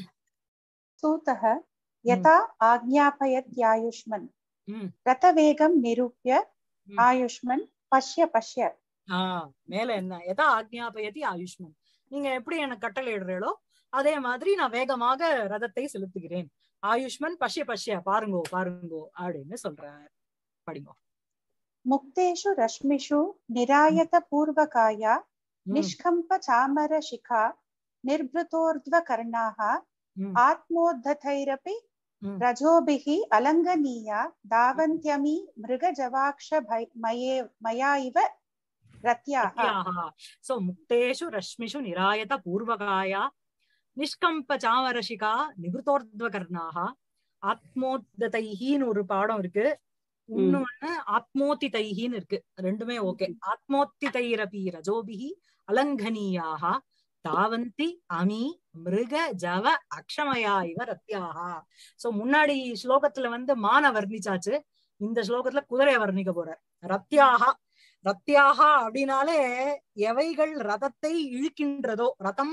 सूतः यथा आज्ञापयत्यायुष्मन् ம். रथवेगं निरूप्य ம். आयुष्मन् पश्य पश्य ஆஹ் மேல என்ன எதா ஆக்ஞாபயதி ஆயுஷ்மன் நீங்க எப்படி எனக்கு கட்டளை இடுறீங்களோ அதே மாதிரி நான் வேகமாக ரதத்தை செலுத்துகிறேன் ஆயுஷ்மன் பஷ்ய பஷ்ய பாருங்கோ பாருங்கோ அப்படின்னு சொல்றார் படிங்கோ मुक्तेषु रश्मिषु निरायतपूर्वकाया ம், निष्कम्पचामरशिखा निर्भृतोर्ध्वकर्णाः ம், आत्मोद्धतैरपि ம். रजोभिः अलङ्घनीया धावन्त्यमी मृगजवाक्षमये मया इव रत्याः சத்யாஹா. So, முக்தேஷு ரஷ்மிஷு நிராயத பூர்வகாயா நிஷ்கம்ப சாமரசிகா நிபுத்தோர்த்வகர்ணாக ஆத்மோத்ததைஹின்னு ஒரு பாடம் இருக்கு இன்னொன்னு ஆத்மோத்தி தைஹின்னு இருக்கு ரெண்டுமே ஓகே ஆத்மோத்தி தைரபி ரஜோபிஹி அலங்கனீயாக தாவந்தி அமி மிருக ஜவ அக்ஷமயா இவ ரத்யாஹா சோ முன்னாடி ஸ்லோகத்துல வந்து மான வர்ணிச்சாச்சு இந்த ஸ்லோகத்துல குதிரைய வர்ணிக்க போறார் ரத்யாஹா ரத்யாகா அப்படின்னாலே எவைகள் ரதத்தை இழுக்கின்றதோ ரதம்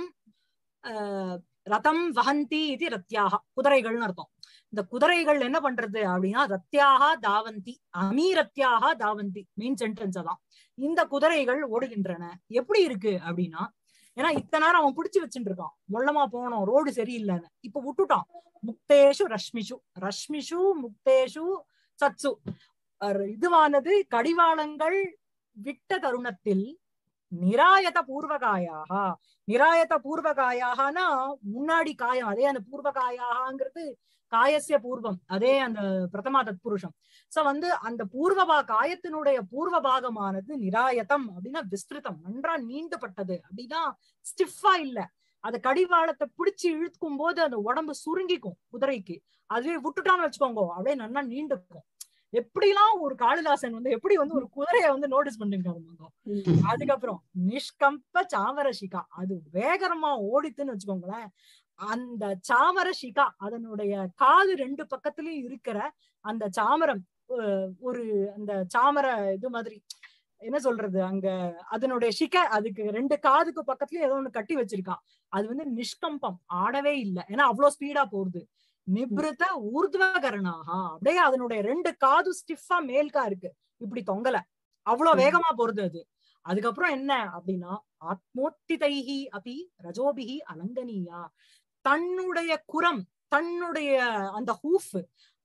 ஆஹ், ரதம் வஹந்தி இது ரத்யாகா குதிரைகள்னு அர்த்தம் இந்த குதிரைகள் என்ன பண்றது அப்படின்னா ரத்யாகா தாவந்தி அமீரத்யாகா தாவந்தி மெயின் சென்டென்ஸ் அதான் இந்த குதிரைகள் ஓடுகின்றன எப்படி இருக்கு அப்படின்னா ஏன்னா இத்தனை நேரம் அவன் பிடிச்சு வச்சுட்டு இருக்கான் மொள்ளமா போனோம் ரோடு சரியில்லைன்னு இப்ப விட்டுட்டான் முக்தேஷு ரஷ்மிஷு ரஷ்மிஷு முக்தேஷு சத்சு அர் இதுவானது கடிவாளங்கள் விட்ட தருணத்தில் நிராயத பூர்வகாயாக நிராயத பூர்வகாயாகனா முன்னாடி காயம் அதே அந்த பூர்வகாயாகங்கிறது காயசிய பூர்வம் அதே அந்த பிரதமா தத்புருஷம் சோ வந்து அந்த பூர்வபா காயத்தினுடைய பூர்வ பாகமானது நிராயதம் அப்படின்னா விஸ்திருதம் நன்றா நீண்டுபட்டது அப்படின்னா ஸ்டிஃபா இல்ல அந்த கடிவாளத்தை பிடிச்சு இழுக்கும் போது அந்த உடம்பு சுருங்கிக்கும் குதிரைக்கு அதுவே விட்டுட்டான்னு வச்சுக்கோங்க அப்படியே நல்லா நீண்டுக்கும் எப்படிலாம் ஒரு காளிதாசன் வந்து எப்படி வந்து ஒரு குதிரையை வந்து நோட்டீஸ் பண்ணிருக்காங்க ம். அதுக்கப்புறம் நிஷ்கம்ப சாமரசிகா அது வேகரமா ஓடித்துன்னு வச்சுக்கோங்களேன் அந்த சாமரசிகா அதனுடைய காது ரெண்டு பக்கத்துலயும் இருக்கிற அந்த சாமரம் அஹ், ஒரு அந்த சாமர இது மாதிரி என்ன சொல்றது அங்க அதனுடைய சிகை அதுக்கு ரெண்டு காதுக்கு பக்கத்துலயும் ஏதோ ஒண்ணு கட்டி வச்சிருக்கான் அது வந்து நிஷ்கம்பம் ஆடவே இல்லை ஏன்னா அவ்வளவு ஸ்பீடா போகுது நிபிருத்த ஊர்துவகரணாக அப்படியே அதனுடைய ரெண்டு காது ஸ்டிஃபா மேல்கா இருக்கு இப்படி தொங்கல அவ்வளவு வேகமா போறது அது அதுக்கப்புறம் என்ன அப்படின்னா ஆத்மோத்திதைஹி அபி ரஜோபிஹி அலங்கனியா தன்னுடைய குரம் தன்னுடைய அந்த ஹூஃப்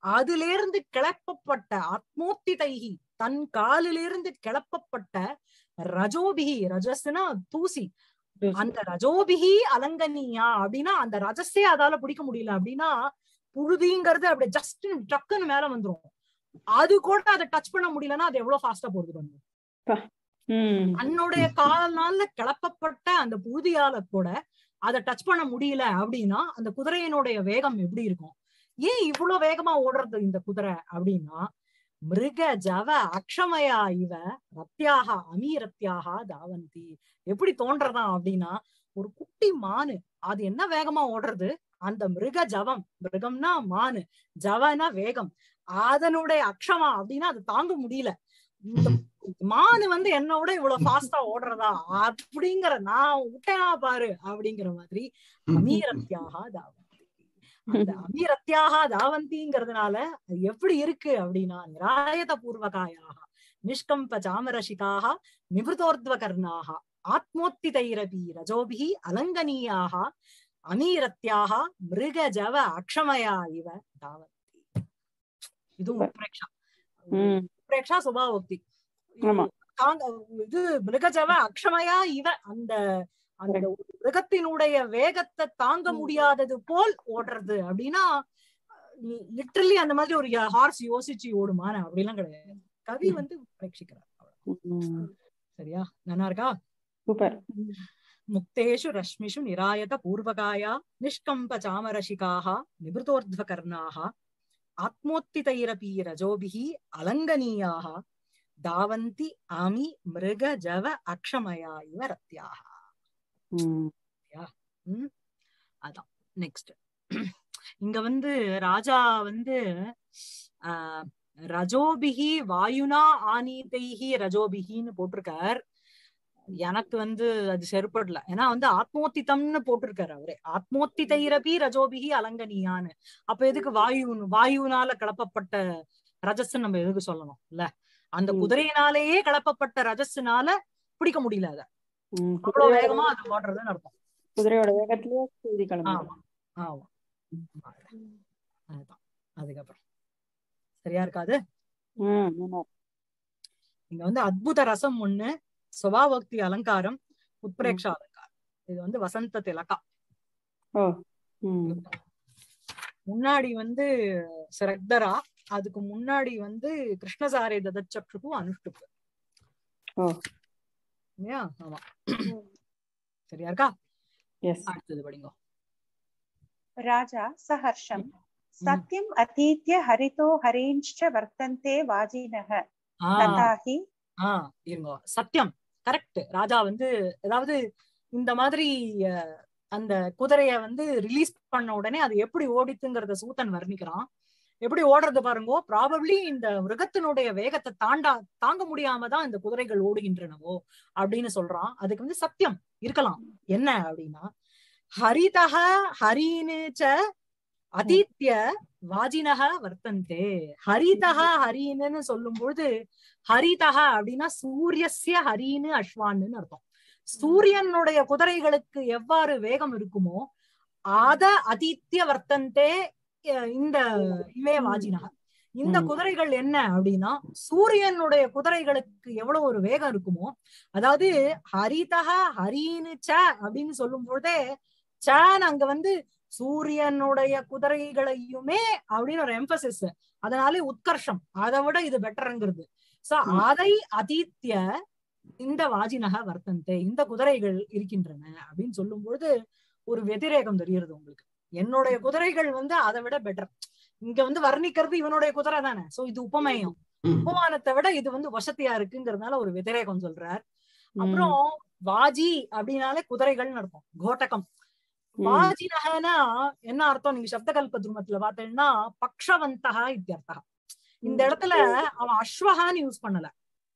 அதுல இருந்து கிளப்பப்பட்ட ஆத்மோத்திதைகி தன் காலிலிருந்து கிளப்பப்பட்ட ரஜோபிகி ரஜஸ்னா தூசி அந்த ரஜோபிகி அலங்கனியா அப்படின்னா அந்த ரஜஸே அதால பிடிக்க முடியல அப்படின்னா புழுதிங்கிறது அப்படி ஜஸ்ட் டக்குன்னு மேல வந்துரும் அது கூட அதை டச் பண்ண முடியலன்னா அது எவ்வளவு ஃபாஸ்டா போகுது பாருங்க ம் தன்னுடைய கால்னால கிளப்பப்பட்ட அந்த புழுதியால கூட அதை டச் பண்ண முடியல அப்படின்னா அந்த குதிரையினுடைய வேகம் எப்படி இருக்கும் ஏன் இவ்வளவு வேகமா ஓடுறது இந்த குதிரை அப்படின்னா மிருக ஜவ அக்ஷமயா இவ ரத்தியாக அமீரத்தியாக தாவந்தி எப்படி தோன்றதா அப்படின்னா ஒரு குட்டி மானு அது என்ன வேகமா ஓடுறது அந்த மிருக ஜவம் மிருகம்னா மானு ஜவனா வேகம் அதனுடைய அக்ஷமா அப்படின்னா அது தாங்க முடியல இந்த மானு வந்து என்னோட இவ்வளவு ஃபாஸ்டா ஓடுறதா அப்படிங்கிற நான் விட்டேனா பாரு அப்படிங்கிற மாதிரி அமீரத்தியாக தாவந்தி அந்த அமீரத்தியாக தாவந்திங்கிறதுனால அது எப்படி இருக்கு அப்படின்னா நிராயத பூர்வகாயாக நிஷ்கம்ப சாமரசிகாக நிவృతோர்த்வ கர்ணாக ஆத்மோத்திதைரபி ரஜோபிஹி அலங்கனீயாக அமீரத்தியாக மிருக ஜவ அக்ஷமயா இவ தாவந்தி இதுவும் உத்ரேக்ஷா ம் உத்ரேக்ஷா சுபாவோக்தி ஆமா. தாங்க இது மிருகஜவ அக்ஷமயா இவ அந்த அந்த மிருகத்தினுடைய வேகத்தை தாங்க முடியாதது போல் ஓடுறது அப்படின்னா லிட்டரலி அந்த மாதிரி ஒரு ஹார்ஸ் யோசிச்சு ஓடுமான அப்படிலாம் கிடையாது கவி வந்து பிரேட்சிக்கிறார் ம் சரியா நல்லா இருக்கா சூப்பர் முக்தேஷு ரஷ்மிஷு நிராயத பூர்வகாயா நிஷ்கம்ப சாமரசிகாः நிபுதோர்ध्वकर्णाः ஆத்மோத்திதைரபி ரஜோபிஹி அலங்கனீயாः தாவந்தி ஆமி மிருக ஜவ அக்ஷமயா இவ ரத்யாக ம் அதான் நெக்ஸ்ட் இங்க வந்து ராஜா வந்து ஆஹ் ரஜோபிஹி வாயுனா ஆனீதைஹி ரஜோபிஹின்னு போட்டிருக்கார் எனக்கு வந்து அது செருப்படல ஏன்னா வந்து ஆத்மோத்திதம்னு போட்டிருக்காரு அவரே ஆத்மோத்திதைரபி ரஜோபிஹி அலங்கனியான்னு அப்ப எதுக்கு வாயு வாயுனால கிளப்பப்பட்ட ரஜஸ் நம்ம எதுக்கு சொல்லணும் இல்ல அந்த ம். குதிரையினாலேயே கிளப்பப்பட்ட ரஜஸ்னால பிடிக்க முடியல அத ம். அவ்வளவு குதிரையோட வேகமா அது ஓடுறதுன்னு அர்த்தம் குதிரையோட வேகத்திலேயே செய்தி கிளம்பி ஆமா ஆமா அதுதான் அதுக்கப்புறம் சரியா இருக்காது ம் ஆமா. இங்க வந்து அத்புத ரசம் ஒண்ணு சுபாவோக்தி அலங்காரம் உத்பிரேக்ஷா அலங்காரம் இது வந்து வசந்த திலகா ஓ ம் முன்னாடி வந்து சிரக்தரா அதுக்கு முன்னாடி வந்து கிருஷ்ணசாரை ததச்சக்ஷுக்கு அனுஷ்டுப்பு ஓ இல்லையா ஆமா சரியா இருக்கா எஸ் அடுத்தது படிங்க राजा सहर्षम् सत्यम् अतीत्य हरितो हरींश्च वर्तन्ते वाजिनः ஆஹ் तथा हि ஆஹ் இருங்க சத்தியம் கரெக்ட் ராஜா வந்து அதாவது இந்த மாதிரி அஹ், அந்த குதிரைய வந்து ரிலீஸ் பண்ண உடனே அது எப்படி ஓடித்துங்கிறத சூத்தன் வர்ணிக்கிறான் எப்படி ஓடுறது பாருங்கோ ப்ராபப்ளி இந்த மிருகத்தினுடைய வேகத்தை தாண்டா தாங்க முடியாம தான் இந்த குதிரைகள் ஓடுகின்றனவோ அப்படின்னு சொல்றான் அதுக்கு வந்து சத்தியம் இருக்கலாம் என்ன அப்படின்னா ஹரிதக ஹரீனு ச அதீத்ய வாஜினக வர்த்தந்தே ஹரிதக ஹரீன்னு சொல்லும் பொழுது ஹரிதக அப்படின்னா சூரியஸ்ய ஹரின்னு அஸ்வான்னு அர்த்தம் சூரியனுடைய குதிரைகளுக்கு எவ்வாறு வேகம் இருக்குமோ அத அதித்ய வர்த்தந்தே அஹ் இந்த இவே வாஜினக இந்த ம். குதிரைகள் என்ன அப்படின்னா சூரியனுடைய குதிரைகளுக்கு எவ்வளவு ஒரு வேகம் இருக்குமோ அதாவது ஹரிதக ஹரின்னு ச அப்படின்னு சொல்லும் பொழுதே சான் அங்க வந்து சூரியனுடைய குதிரைகளையுமே அப்படின்னு ஒரு எம்பசிஸ் அதனாலே உத்கர்ஷம் அதை விட இது பெட்டர்ங்கிறது சோ ம். அதை அதீத்ய இந்த வாஜினக வர்த்தந்தே இந்த குதிரைகள் இருக்கின்றன அப்படின்னு சொல்லும் பொழுது ஒரு வெதிரேகம் தெரியுது உங்களுக்கு என்னுடைய குதிரைகள் வந்து அதை விட பெட்டர் இங்க வந்து வர்ணிக்கிறது இவனுடைய குதிரை தானே சோ இது உபமேயம் உபமானத்தை விட இது வந்து வசதியா இருக்குங்கிறதுனால ஒரு வெதிரேகம் சொல்றார் அப்புறம் வாஜி அப்படின்னாலே குதிரைகள்னு அர்த்தம் கோட்டகம் ம். வாஜினகனா என்ன அர்த்தம் நீங்க சப்தகல்ப துருமத்துல பார்த்தீங்கன்னா பக்ஷவந்தகா இத்தியர்த்தா இந்த இடத்துல அவன் அஸ்வகான்னு யூஸ் பண்ணல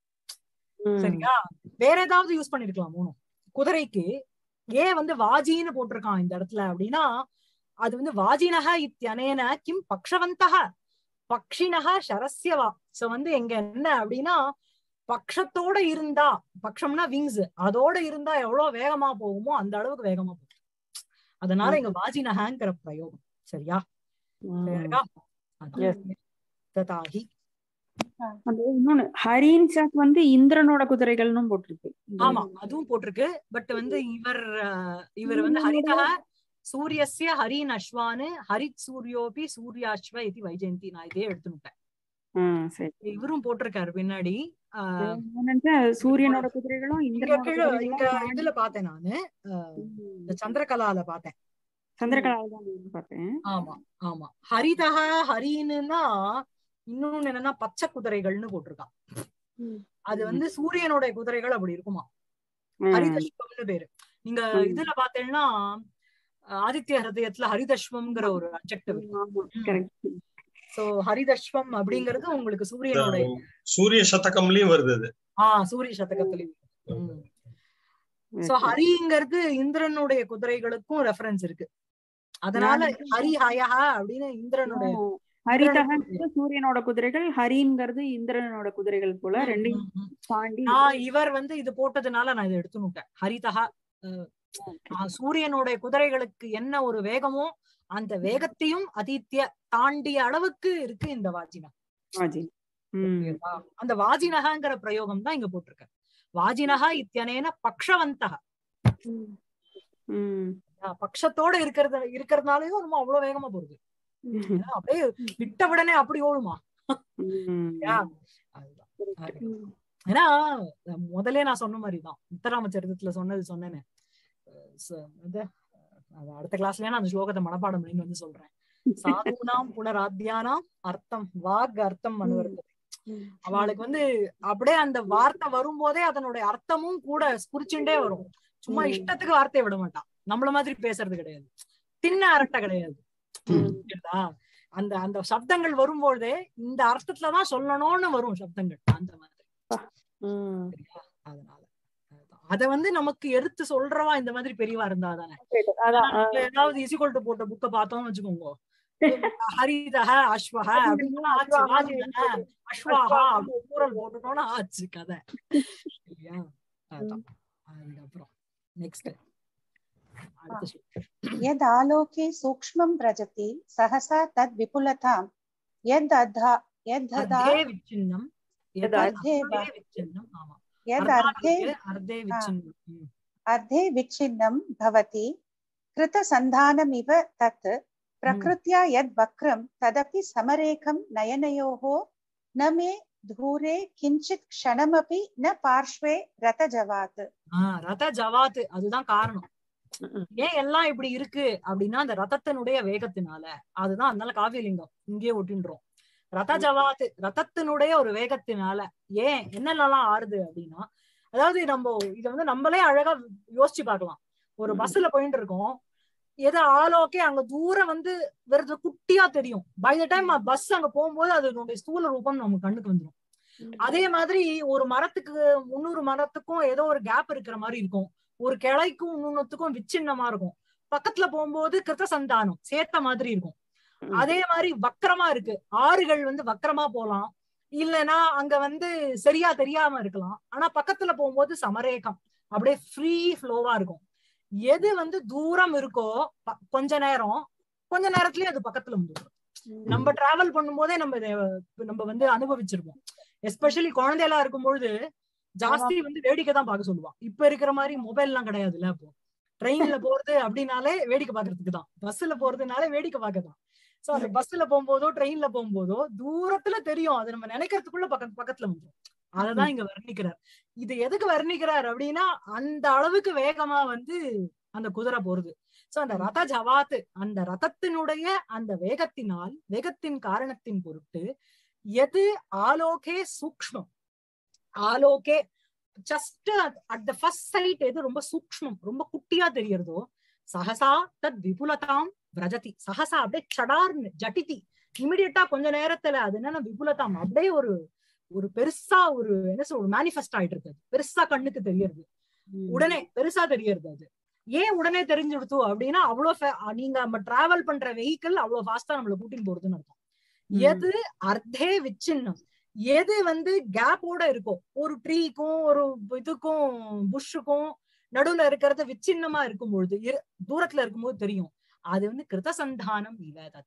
ம். சரியா வேற ஏதாவது யூஸ் பண்ணிருக்கலாம் மூணும் குதிரைக்கு ஏன் வந்து வாஜின்னு போட்டிருக்கான் இந்த இடத்துல அப்படின்னா அது வந்து வாஜினக இத்தியனேன கிம் பக்ஷவந்தக பக்ஷினக சரஸ்யவா சோ வந்து எங்க என்ன அப்படின்னா பக்ஷத்தோட இருந்தா பக்ஷம்னா விங்ஸ் அதோட இருந்தா எவ்வளவு வேகமா போகுமோ அந்த அளவுக்கு வேகமா போகும் அதனால இங்க வாஜினகங்கிற பிரயோகம் சரியா ம். சரியா இருக்கா Yes. ததாகி அது இன்னொன்னு ஹரின் சாக் வந்து இந்திரனோட குதிரைகள்னு போட்டிருக்கு ஆமா அதுவும் போட்டிருக்கு பட் வந்து இவர் அஹ், இவர் வந்து ஹரிதா சூரியஸ்ய ஹரின் அஸ்வானு ஹரித் சூரியோபி சூர்யாஸ்வ இது வைஜெயந்தி நான் இதே எடுத்துட்டேன் ஆ, சரி இவரும் போட்டிருக்காரு பின்னாடி ஆஹ், நான் நினைச்சேன் சூரியனோட குதிரைகளும் இங்க இந்திரனோட கீழ குதிரைகளும் இங்க தாண்டி- இதுல பார்த்தேன் நானு அஹ், இந்த சந்திரகலால பார்த்தேன் சந்திரகலாவை தான் நான் பார்த்தேன் ஆமா ஆமா ஹரிதா ஹரின்னா இன்னொன்னு என்னன்னா பச்சை குதிரைகள்னு போட்டிருக்கான் ம். அது வந்து சூரியனோட குதிரைகள் அப்படி இருக்குமா ம். ஹரிதஷ்வம்னு பேரு நீங்க ம். இதுல பாத்தீங்கன்னா அஹ், ஆதித்ய ஹிருதயத்துல ஹரிதஷ்வம்ங்கிற ஒரு அப்ஜெக்டிவ் ஆமா ம். கரெக்ட் சோ ஹரிதஷ்வம் அப்படிங்கிறது உங்களுக்கு சூரியனோட சூரிய சதகம்லயும் வருது அது ஆஹ் சூரிய சதகத்திலையும் சோ ஹரிங்கிறது இந்திரனுடைய குதிரைகளுக்கும் ரெஃபரன்ஸ் இருக்கு அதனால நான் ஹரி ஹயஹா அப்படின்னு இந்திரனுடைய ஹரிதகன் சூரியனோட குதிரைகள் ஹரிங்கிறது இந்திரனோட குதிரைகள் போல ரெண்டையும் ம், ம். தாண்டி நான் இவர் வந்து இது போட்டதுனால நான் இதை எடுத்துனுட்டேன் ஹரிதகா அஹ், ஆஹ், சூரியனுடைய குதிரைகளுக்கு என்ன ஒரு வேகமோ அந்த வேகத்தையும் அதித்ய தாண்டிய அளவுக்கு இருக்கு இந்த வாஜினா வாஜி ம் புரியுதா? அந்த வாஜினகாங்கிற பிரயோகம் தான் இங்க போட்டிருக்க வாஜினகா இத்தியனேன பக்ஷவந்தக ம் ஆஹ், பக்ஷத்தோட இருக்கிறது இருக்கிறதுனாலயும் நம்ம அவ்வளவு வேகமா போகுது ஏன்னா, அப்படியே விட்ட உடனே அப்படி ஓடுமா ம். யா, அதுதான். ம். ஏன்னா முதல்ல நான் சொன்ன மாதிரிதான் உத்தராமச்சரிதத்துல சொன்னது சொன்னேனே அஹ் ச- இது, அது அடுத்த கிளாஸ்லயே நான் அந்த ஸ்லோகத்தை மனப்பாடம் பண்ணி வந்து சொல்றேன் சாதுனாம் புனராத்தியானாம் அர்த்தம் வாக் அர்த்தம் அனுவர்த்தது அவளுக்கு வந்து அப்படியே அந்த வார்த்தை வரும்போதே அதனுடைய அர்த்தமும் கூட குறிச்சுண்டே வரும் சும்மா ம். இஷ்டத்துக்கு வார்த்தையை விட மாட்டான் நம்மள மாதிரி பேசுறது கிடையாது தின்ன அரட்டை கிடையாது ம். புரியுதா? அந்த அந்த சப்தங்கள் வரும்போதே இந்த அர்த்தத்துலதான் சொல்லணும்னு வரும் சப்தங்கள் அந்த மாதிரி ம். சரியா அதனால அதுதான். அத வந்து நமக்கு எடுத்து சொல்றவா இந்த மாதிரி பெரியவா இருந்தா தானே அதான் ஆ, இப்ப ஏதாவது இசிகோல்ட்டு போட்ட புக்க பார்த்தோம்னு வச்சுக்கோங்க ஹரிதஹ அஸ்வஹ அப்படின்னு ஆச்சு வாஜினஹ, அஸ்வாஹா அப்படின்னு கூறல் போட்டுட்டோம்னா ஆச்சு கதை சரியா அதான் அதுக்கப்புறம் நெக்ஸ்ட் அடுத்த ஸ்லோகம். यदालोके सूक्ष्मं व्रजति सहसा तद् विपुलतां यदधा यदधा அர்த்தே விச்சின்னம் எதா அர்த்தே வா. அர்த்தே விச்சின்னம் ஆமா यदर्थे அர்த்தே அர்த்தே விச்சின்னம் ம். अर्धे विच्छिन्नं भवति कृतसन्धानमिव तत् प्रकृत्या यद् वक्रं तदपि समरेखं नयनयोः न मे दूरे किञ्चित् क्षणमपि न पार्श्वे रथजवात् ஆஹ் ரத ஜவாத்து அதுதான் காரணம் ம். ஏன் எல்லாம் இப்படி இருக்கு அப்படின்னா அந்த ரதத்தினுடைய வேகத்தினால அதுதான் அதனால காவியலிங்கம் இங்கேயே ஒட்டின்றோம் ரத ஜவாத்து ரதத்தினுடைய ஒரு வேகத்தினால ஏன் என்னென்னலாம் ஆறுது அப்படின்னா அதாவது நம்ம இத வந்து நம்மளே அழகா யோசிச்சு பார்க்கலாம் ஒரு ம். பஸ்ல போயிட்டு இருக்கோம் ஏதோ ஆளோக்கே அங்க தூரம் வந்து வெறும் குட்டியா தெரியும் பை த டைம் பஸ் அங்க போகும்போது அதனுடைய ஸ்தூல ரூபம் நம்ம கண்ணுக்கு வந்துரும் அதே மாதிரி ஒரு மரத்துக்கு முன்னூறு மரத்துக்கும் ஏதோ ஒரு கேப் இருக்கிற மாதிரி இருக்கும் ஒரு கிளைக்கும் இன்னொன்னுத்துக்கும் விச்சின்னமா இருக்கும் பக்கத்துல போகும்போது கிருத்த சந்தானம் சேர்த்த மாதிரி இருக்கும் ம். அதே மாதிரி வக்கரமா இருக்கு ஆறுகள் வந்து வக்கரமா போலாம் இல்லைன்னா அங்க வந்து சரியா தெரியாம இருக்கலாம் ஆனா பக்கத்துல போகும்போது சமரேகம் அப்படியே ஃப்ரீ ஃப்ளோவா இருக்கும் எது வந்து தூரம் இருக்கோ ப- கொஞ்ச நேரம் கொஞ்ச நேரத்திலயே அது பக்கத்துல வந்துடும் நம்ம டிராவல் பண்ணும்போதே நம்ம இதை நம்ம வந்து அனுபவிச்சிருப்போம் எஸ்பெஷலி குழந்தையெல்லாம் இருக்கும்பொழுது ஜாஸ்தி வந்து வேடிக்கை தான் பார்க்க சொல்லுவான் இப்ப இருக்கிற மாதிரி மொபைல் எல்லாம் கிடையாதுல்ல இப்போ ட்ரெயின்ல போறது அப்படின்னாலே வேடிக்கை பாக்குறதுக்கு தான் பஸ்ல போறதுனாலே வேடிக்கை பார்க்க தான் சோ அந்த பஸ்ல போகும்போதோ ட்ரெயின்ல போகும்போதோ தூரத்துல தெரியும் அது நம்ம நினைக்கிறதுக்குள்ள பக்க பக்கத்துல வந்துரும் அததான் இங்க வர்ணிக்கிறார் இது எதுக்கு வர்ணிக்கிறார் அப்படின்னா அந்த அளவுக்கு வேகமா வந்து அந்த குதிரை போறது சோ அந்த ரத ஜவாத்து அந்த ரதத்தினுடைய அந்த வேகத்தினால் வேகத்தின் காரணத்தின் பொருட்டு எது ஆலோகே சூக்ஷ்மம் ஆலோகே just at the first sight எது ரொம்ப சூக்ஷ்மம் ரொம்ப குட்டியா தெரியறதோ சஹசா தத் விபுலதாம் விரஜதி சஹசா அப்படியே சடார்னு ஜட்டிதி இமிடியட்டா கொஞ்ச நேரத்துல அது என்னன்னா விபுலதாம் அப்படியே ஒரு ஒரு பெருசா ஒரு என்ன சொல்ற மேனிஃபெஸ்ட் ஆயிட்டு இருக்கு அது. பெருசா கண்ணுக்கு தெரியறது உடனே பெருசா தெரியறது அது ஏன் உடனே தெரிஞ்சுடுத்து அப்படின்னா அவ்வளவு fa- நீங்க நம்ம டிராவல் பண்ற வெஹிக்கிள் அவ்வளவு ஃபாஸ்டா நம்மள கூட்டின்னு போறதுன்னு அர்த்தம் ம். எது அர்த்தே விச்சின்னம் எது வந்து கேப்போட இருக்கோ ஒரு ட்ரீக்கும் ஒரு இதுக்கும் புஷ்ஷுக்கும் நடுவுல இருக்கிறது விச்சின்னமா இருக்கும் பொழுது இரு- தூரத்துல இருக்கும்போது தெரியும் அது வந்து கிருதசந்தானம் இவ தத்து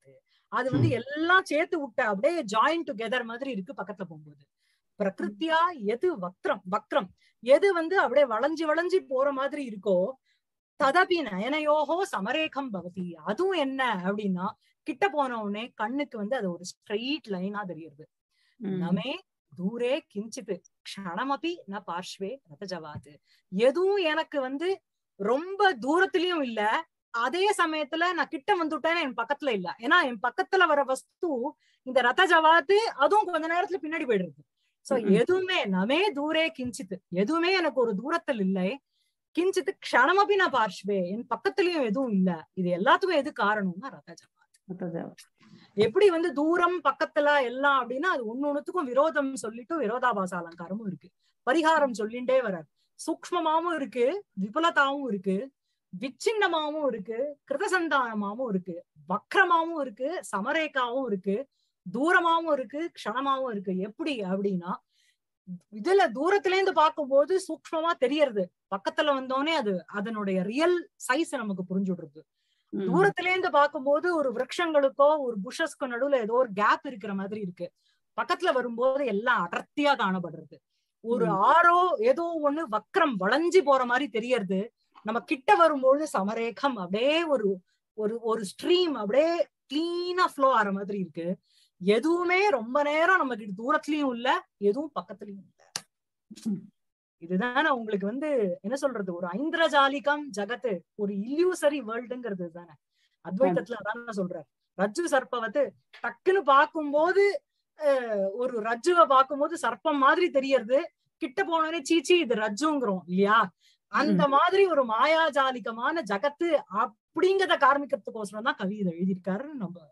அது வந்து எல்லாம் சேர்த்து விட்ட அப்படியே ஜாயின் டுகெதர் மாதிரி இருக்கு பக்கத்துல போகும்போது பிரகிருத்தியா எது வக்ரம் வக்ரம் எது வந்து அப்படியே வளைஞ்சு வளைஞ்சு போற மாதிரி இருக்கோ ததபி நயனயோகோ சமரேகம் பவதி அதுவும் என்ன அப்படின்னா கிட்ட போன உடனே கண்ணுக்கு வந்து அது ஒரு ஸ்ட்ரெயிட் லைனா தெரியுது நமே தூரே கிஞ்சித் க்ஷணமபி ந பார்ஷ்வே ரதஜவாத் எதுவும் எனக்கு வந்து ரொம்ப தூரத்திலயும் இல்ல அதே சமயத்துல நான் கிட்ட வந்துட்டேன்னு என் பக்கத்துல இல்ல ஏன்னா என் பக்கத்துல வர வஸ்து இந்த ரத ஜவாத்து அதுவும் கொஞ்ச நேரத்துல பின்னாடி போயிடுது சோ ம்ம். எதுவுமே நமே தூரே கிஞ்சித் எதுவுமே எனக்கு ஒரு தூரத்தில் இல்லை கிஞ்சித் க்ஷணமபி நான் பார்ஷ்வே என் பக்கத்துலயும் எதுவும் இல்ல இது எல்லாத்துக்கும் எது காரணம்னா ரத ஜவாத் எப்படி வந்து தூரம் பக்கத்துல எல்லாம் அப்படின்னா அது ஒண்ணு ஒண்ணுத்துக்கும் விரோதம் சொல்லிட்டு விரோதாபாச அலங்காரமும் இருக்கு பரிகாரம் சொல்லிண்டே வரார் சூக்ஷ்மமாவும் இருக்கு விபுலதாவும் இருக்கு விச்சின்னமாவும் இருக்கு கிருதசந்தானமாவும் இருக்கு வக்ரமாவும் இருக்கு சமரேகாவும் இருக்கு தூரமாவும் இருக்கு க்ஷணமாவும் இருக்கு எப்படி அப்படின்னா இதுல தூரத்துல இருந்து பார்க்கும்போது சூக்ஷ்மமா தெரியறது பக்கத்துல வந்தோடனே அது அதனுடைய ரியல் சைஸ் நமக்கு புரிஞ்சுடுறது தூரத்துல இருந்து பார்க்கும்போது ஒரு விரக்ஷங்களுக்கோ ஒரு புஷஸ்க்கோ நடுவுல ஏதோ ஒரு கேப் இருக்கிற மாதிரி இருக்கு பக்கத்துல வரும்போது எல்லாம் அடர்த்தியா காணப்படுறது ஒரு ம். ஆறோ ஏதோ ஒண்ணு வக்ரம் வளைஞ்சு போற மாதிரி தெரியறது நம்ம கிட்ட வரும்போது சமரேகம் அப்படியே ஒரு ஒரு ஒரு ஸ்ட்ரீம் அப்படியே கிளீனா ஃப்ளோ ஆற மாதிரி இருக்கு எதுவுமே ரொம்ப நேரம் நமக்கு தூரத்துலயும் இல்ல எதுவும் பக்கத்துலயும் இல்ல ம். இதுதானே உங்களுக்கு வந்து என்ன சொல்றது ஒரு ஐந்திரஜாலிகம் ஜகத்து ஒரு இல்லியூசரி வேர்ல்டுங்கிறது தானே அத்வைத்தத்துல அதான் சொல்றாரு ரஜ்ஜு சர்ப்பவத்து டக்குன்னு பார்க்கும்போது அஹ், ஒரு ரஜ்ஜுவை பார்க்கும்போது சர்ப்பம் மாதிரி தெரியறது கிட்ட போனோடனே சீச்சி இது ரஜ்ஜுங்கிறோம் இல்லையா அந்த மாதிரி ஒரு மாயாஜாலிகமான ஜகத்து அப்படிங்கறத கார்மிக்கிறதுக்கோசரம் தான் கவி இதை எழுதியிருக்காருன்னு நம்ம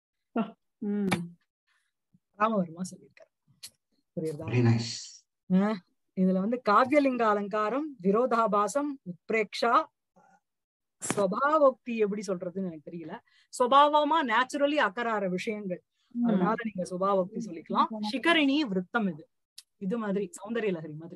ராமவர்மா சொல்லியிருக்காரு புரியுதா வெரி நைஸ் இதுல வந்து காவியலிங்க அலங்காரம் விரோதாபாசம் உத்பிரேக்ஷா ஸ்வபாவோக்தி எப்படி சொல்றதுன்னு எனக்கு தெரியல சுபாவமா நேச்சுரலி அக்கறார விஷயங்கள் அதனால நீங்க சுபாவோக்தி சொல்லிக்கலாம் சிகரிணி விருத்தம் இது இது மாதிரி சௌந்தரிய லஹரி மாதிரி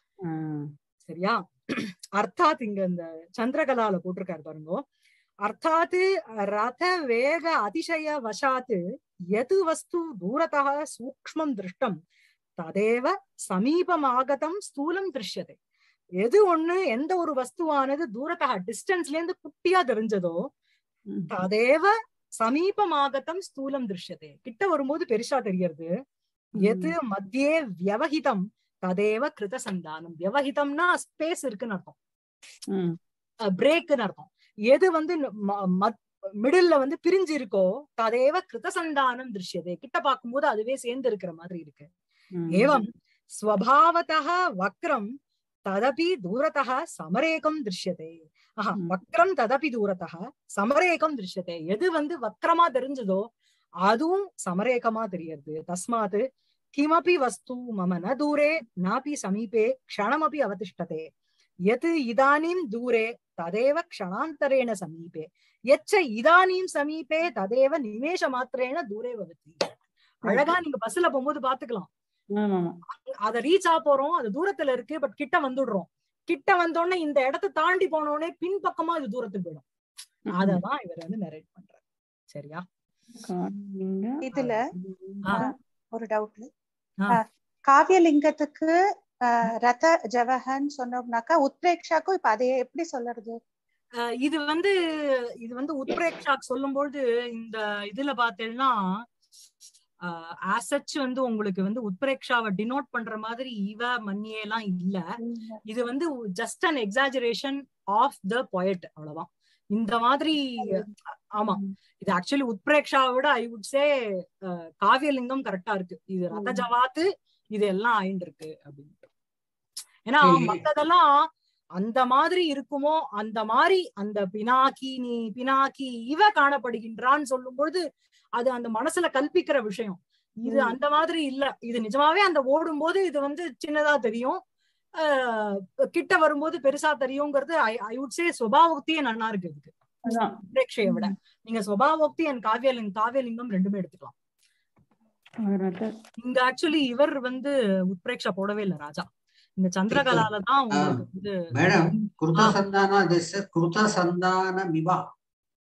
சரியா அர்த்தாத் இங்க இந்த சந்திரகலால போட்டிருக்காரு பாருங்க அர்த்தாத் ரத வேக அதிசய வசாத் எது வஸ்து தூரதः சூக்ஷ்மம் திருஷ்டம் ததேவ சமீபமாகதம் ஸ்தூலம் திருஷ்யதே எது ஒண்ணு எந்த ஒரு வஸ்துவானது தூரத்தக டிஸ்டன்ஸ்ல இருந்து குட்டியா தெரிஞ்சதோ ததேவ சமீபமாகதம் ஸ்தூலம் திருஷ்யதே கிட்ட வரும்போது பெருசா தெரியறது எது மத்தியே வியவஹிதம் ததேவ கிருத சந்தானம் வியவஹிதம்னா ஸ்பேஸ் இருக்குன்னு அர்த்தம் பிரேக்குன்னு அர்த்தம் எது வந்து மிடில்ல வந்து பிரிஞ்சு இருக்கோ ததேவ கிருத சந்தானம் திருஷ்யதே கிட்ட பார்க்கும்போது அதுவே சேர்ந்து இருக்கிற மாதிரி இருக்கு ஏவம் ஸ்வபாவதः வக்ரம் ததபி தூரத்தः சமரேகம் திருஷ்யதே ஆஹா ம். வக்ரம் ததபி தூரத்தः சமரேகம் திருஷ்யதே எது வந்து வக்ரமா தெரிஞ்சதோ அதுவும் சமரேகமா தெரியறது தஸ்மாத் கிமபி வஸ்து மம ந தூரே நாபி சமீபே க்ஷணமபி அவதிஷ்டதே எத் இதானீம் தூரே ததேவ க்ஷணாந்தரேண சமீபே எச்ச இதானீம் சமீபே ததேவ நிமேஷ மாத்திரேன தூரே பவதி அழகா நீங்க பஸ்ல போகும்போது பாத்துக்கலாம் அத ரீச் ஆ போறோம் அது தூரத்துல இருக்கு பட் கிட்ட வந்துடுறோம் கிட்ட வந்தோடனே இந்த இடத்தை தாண்டி போனோடனே பின்பக்கமா இது தூரத்துக்கு போயிடும் அததான் இவர் வந்து நரேட் பண்றாரு சரியா இதுல ஆ. ஒரு டவுட் ஆ. காவியலிங்கத்துக்கு ஆஹ், ரத ஜவஹன்னு சொன்னோம்னாக்கா உத்ரேக்ஷாக்கும் இப்ப அதை எப்படி சொல்றது அஹ் இது வந்து இது வந்து உத்பிரேக்ஷாக் சொல்லும்போது இந்த இதுல பார்த்தேன்னா ஆசச் வந்து உங்களுக்கு வந்து உத்பிரேக்ஷாவை டினோட் பண்ற மாதிரி இவ மன்னியே எல்லாம் இல்ல இது வந்து just an exaggeration of the poet அவ்வளவுதான் இந்த மாதிரி ஆமா இது ஆக்சுவலி உத்பிரேக்ஷாவை விட ஐ வுட் சே காவியலிங்கம் கரெக்டா இருக்கு இது ரத ஜவாத்து இது எல்லாம் ஆயிண்டு இருக்கு அப்படின்ட்டு ஏன்னா சரி. மத்ததெல்லாம் அந்த மாதிரி இருக்குமோ அந்த மாதிரி அந்த பினாக்கி நீ பினாக்கி இவ காணப்படுகின்றான்னு சொல்லும் பொழுது அது அந்த மனசுல கல்பிக்கிற விஷயம் இது ம். அந்த மாதிரி இல்ல இது நிஜமாவே அந்த ஓடும் போது இது வந்து சின்னதா தெரியும் ஆஹ் கிட்ட வரும்போது பெருசா தெரியுங்கிறது ஐ வுட் சே சுபாவோக்தியே நன்னா இருக்கு இதுக்கு அதான் பிரேக்ஷையை விட நீங்க சுபாவோக்தி அண்ட் காவியலிங்கம் காவியலிங்கம் ரெண்டுமே எடுத்துக்கலாம் ரத இங்க ஆக்சுவலி இவர் வந்து உத்பிரேக்ஷா போடவே இல்ல ராஜா இந்த சந்திரகலால தான் உங்களுக்கு வந்து மேடம் கிருத சந்தான திஸ் கிருத சந்தான மிவா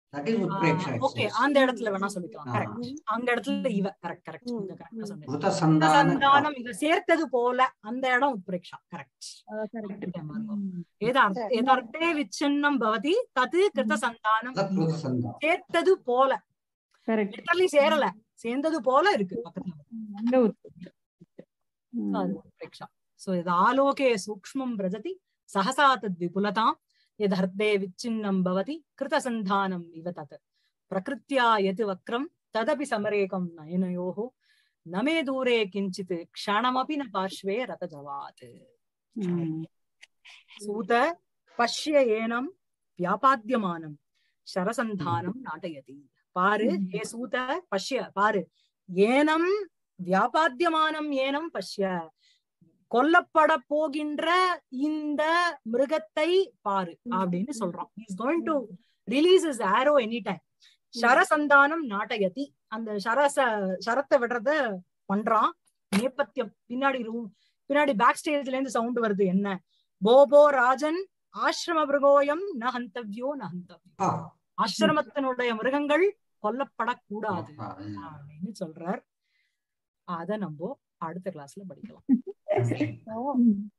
தட் இஸ் உத்பிரேக்ஷா ஓகே அந்த இடத்துல வேணா சொல்லிக்கலாம் ஆ. கரெக்ட் அங்க இடத்துல இவ கரெக்ட் கரெக்ட் ம். கரெக்டா சொன்னேன் உத சந்தான சந்தானம் இத சேர்த்தது போல அந்த இடம் உத்பிரேக்ஷா கரெக்ட் கரெக்ட் எதர்த்தே விச்சின்னம் பவதி தது கிருத சந்தானம் தத் உத சந்தானம் சேர்த்தது போல கரெக்ட் லிட்டரலி சேரல சேர்ந்தது போல இருக்கு பக்கத்துல அங்க உத்- ம். அது உத்பிரேக்ஷா சோ இது ஆலோகே சூக்ஷ்மம் பிரஜதி சஹசா தத் விபுலதாம் यदर्थे विच्छिन्नं भवति कृतसन्धानम् इव तत् प्रकृत्या यत् वक्रं तदपि समरेकं नयनयोः न मे दूरे किञ्चित् क्षणमपि न पार्श्वे रतजवात् ம். सूत पश्य एनं व्यापाद्यमानं शरसन्धानं नाटयति पारु ம். हे सूत पश्य पारु ஏனம் வியாபாத்தியமானம் ஏனம் பஷ்ய கொல்லப்பட போகின்ற இந்த மிருகத்தை பாரு அப்படின்னு சொல்றான் is going to release is arrow any time சரசந்தானம் நாட்டயதி அந்த சரச சரத்தை விடுறத பண்றான் நேபத்தியம் பின்னாடி ரூம் பின்னாடி பேக் ஸ்டேஜ்ல இருந்து சவுண்ட் வருது என்ன போபோ ராஜன் ஆசிரம மிருகோயம் ந ஹந்தவ்யோ ந ஹந்தவ்யோ ஆ, ஆசிரமத்தினுடைய மிருகங்கள் கொல்லப்படக்கூடாது ஆ, ம். அப்படின்னு சொல்றார் அத நம்ம அடுத்த கிளாஸ்ல படிக்கலாம் நன்றி. ஓ ம்.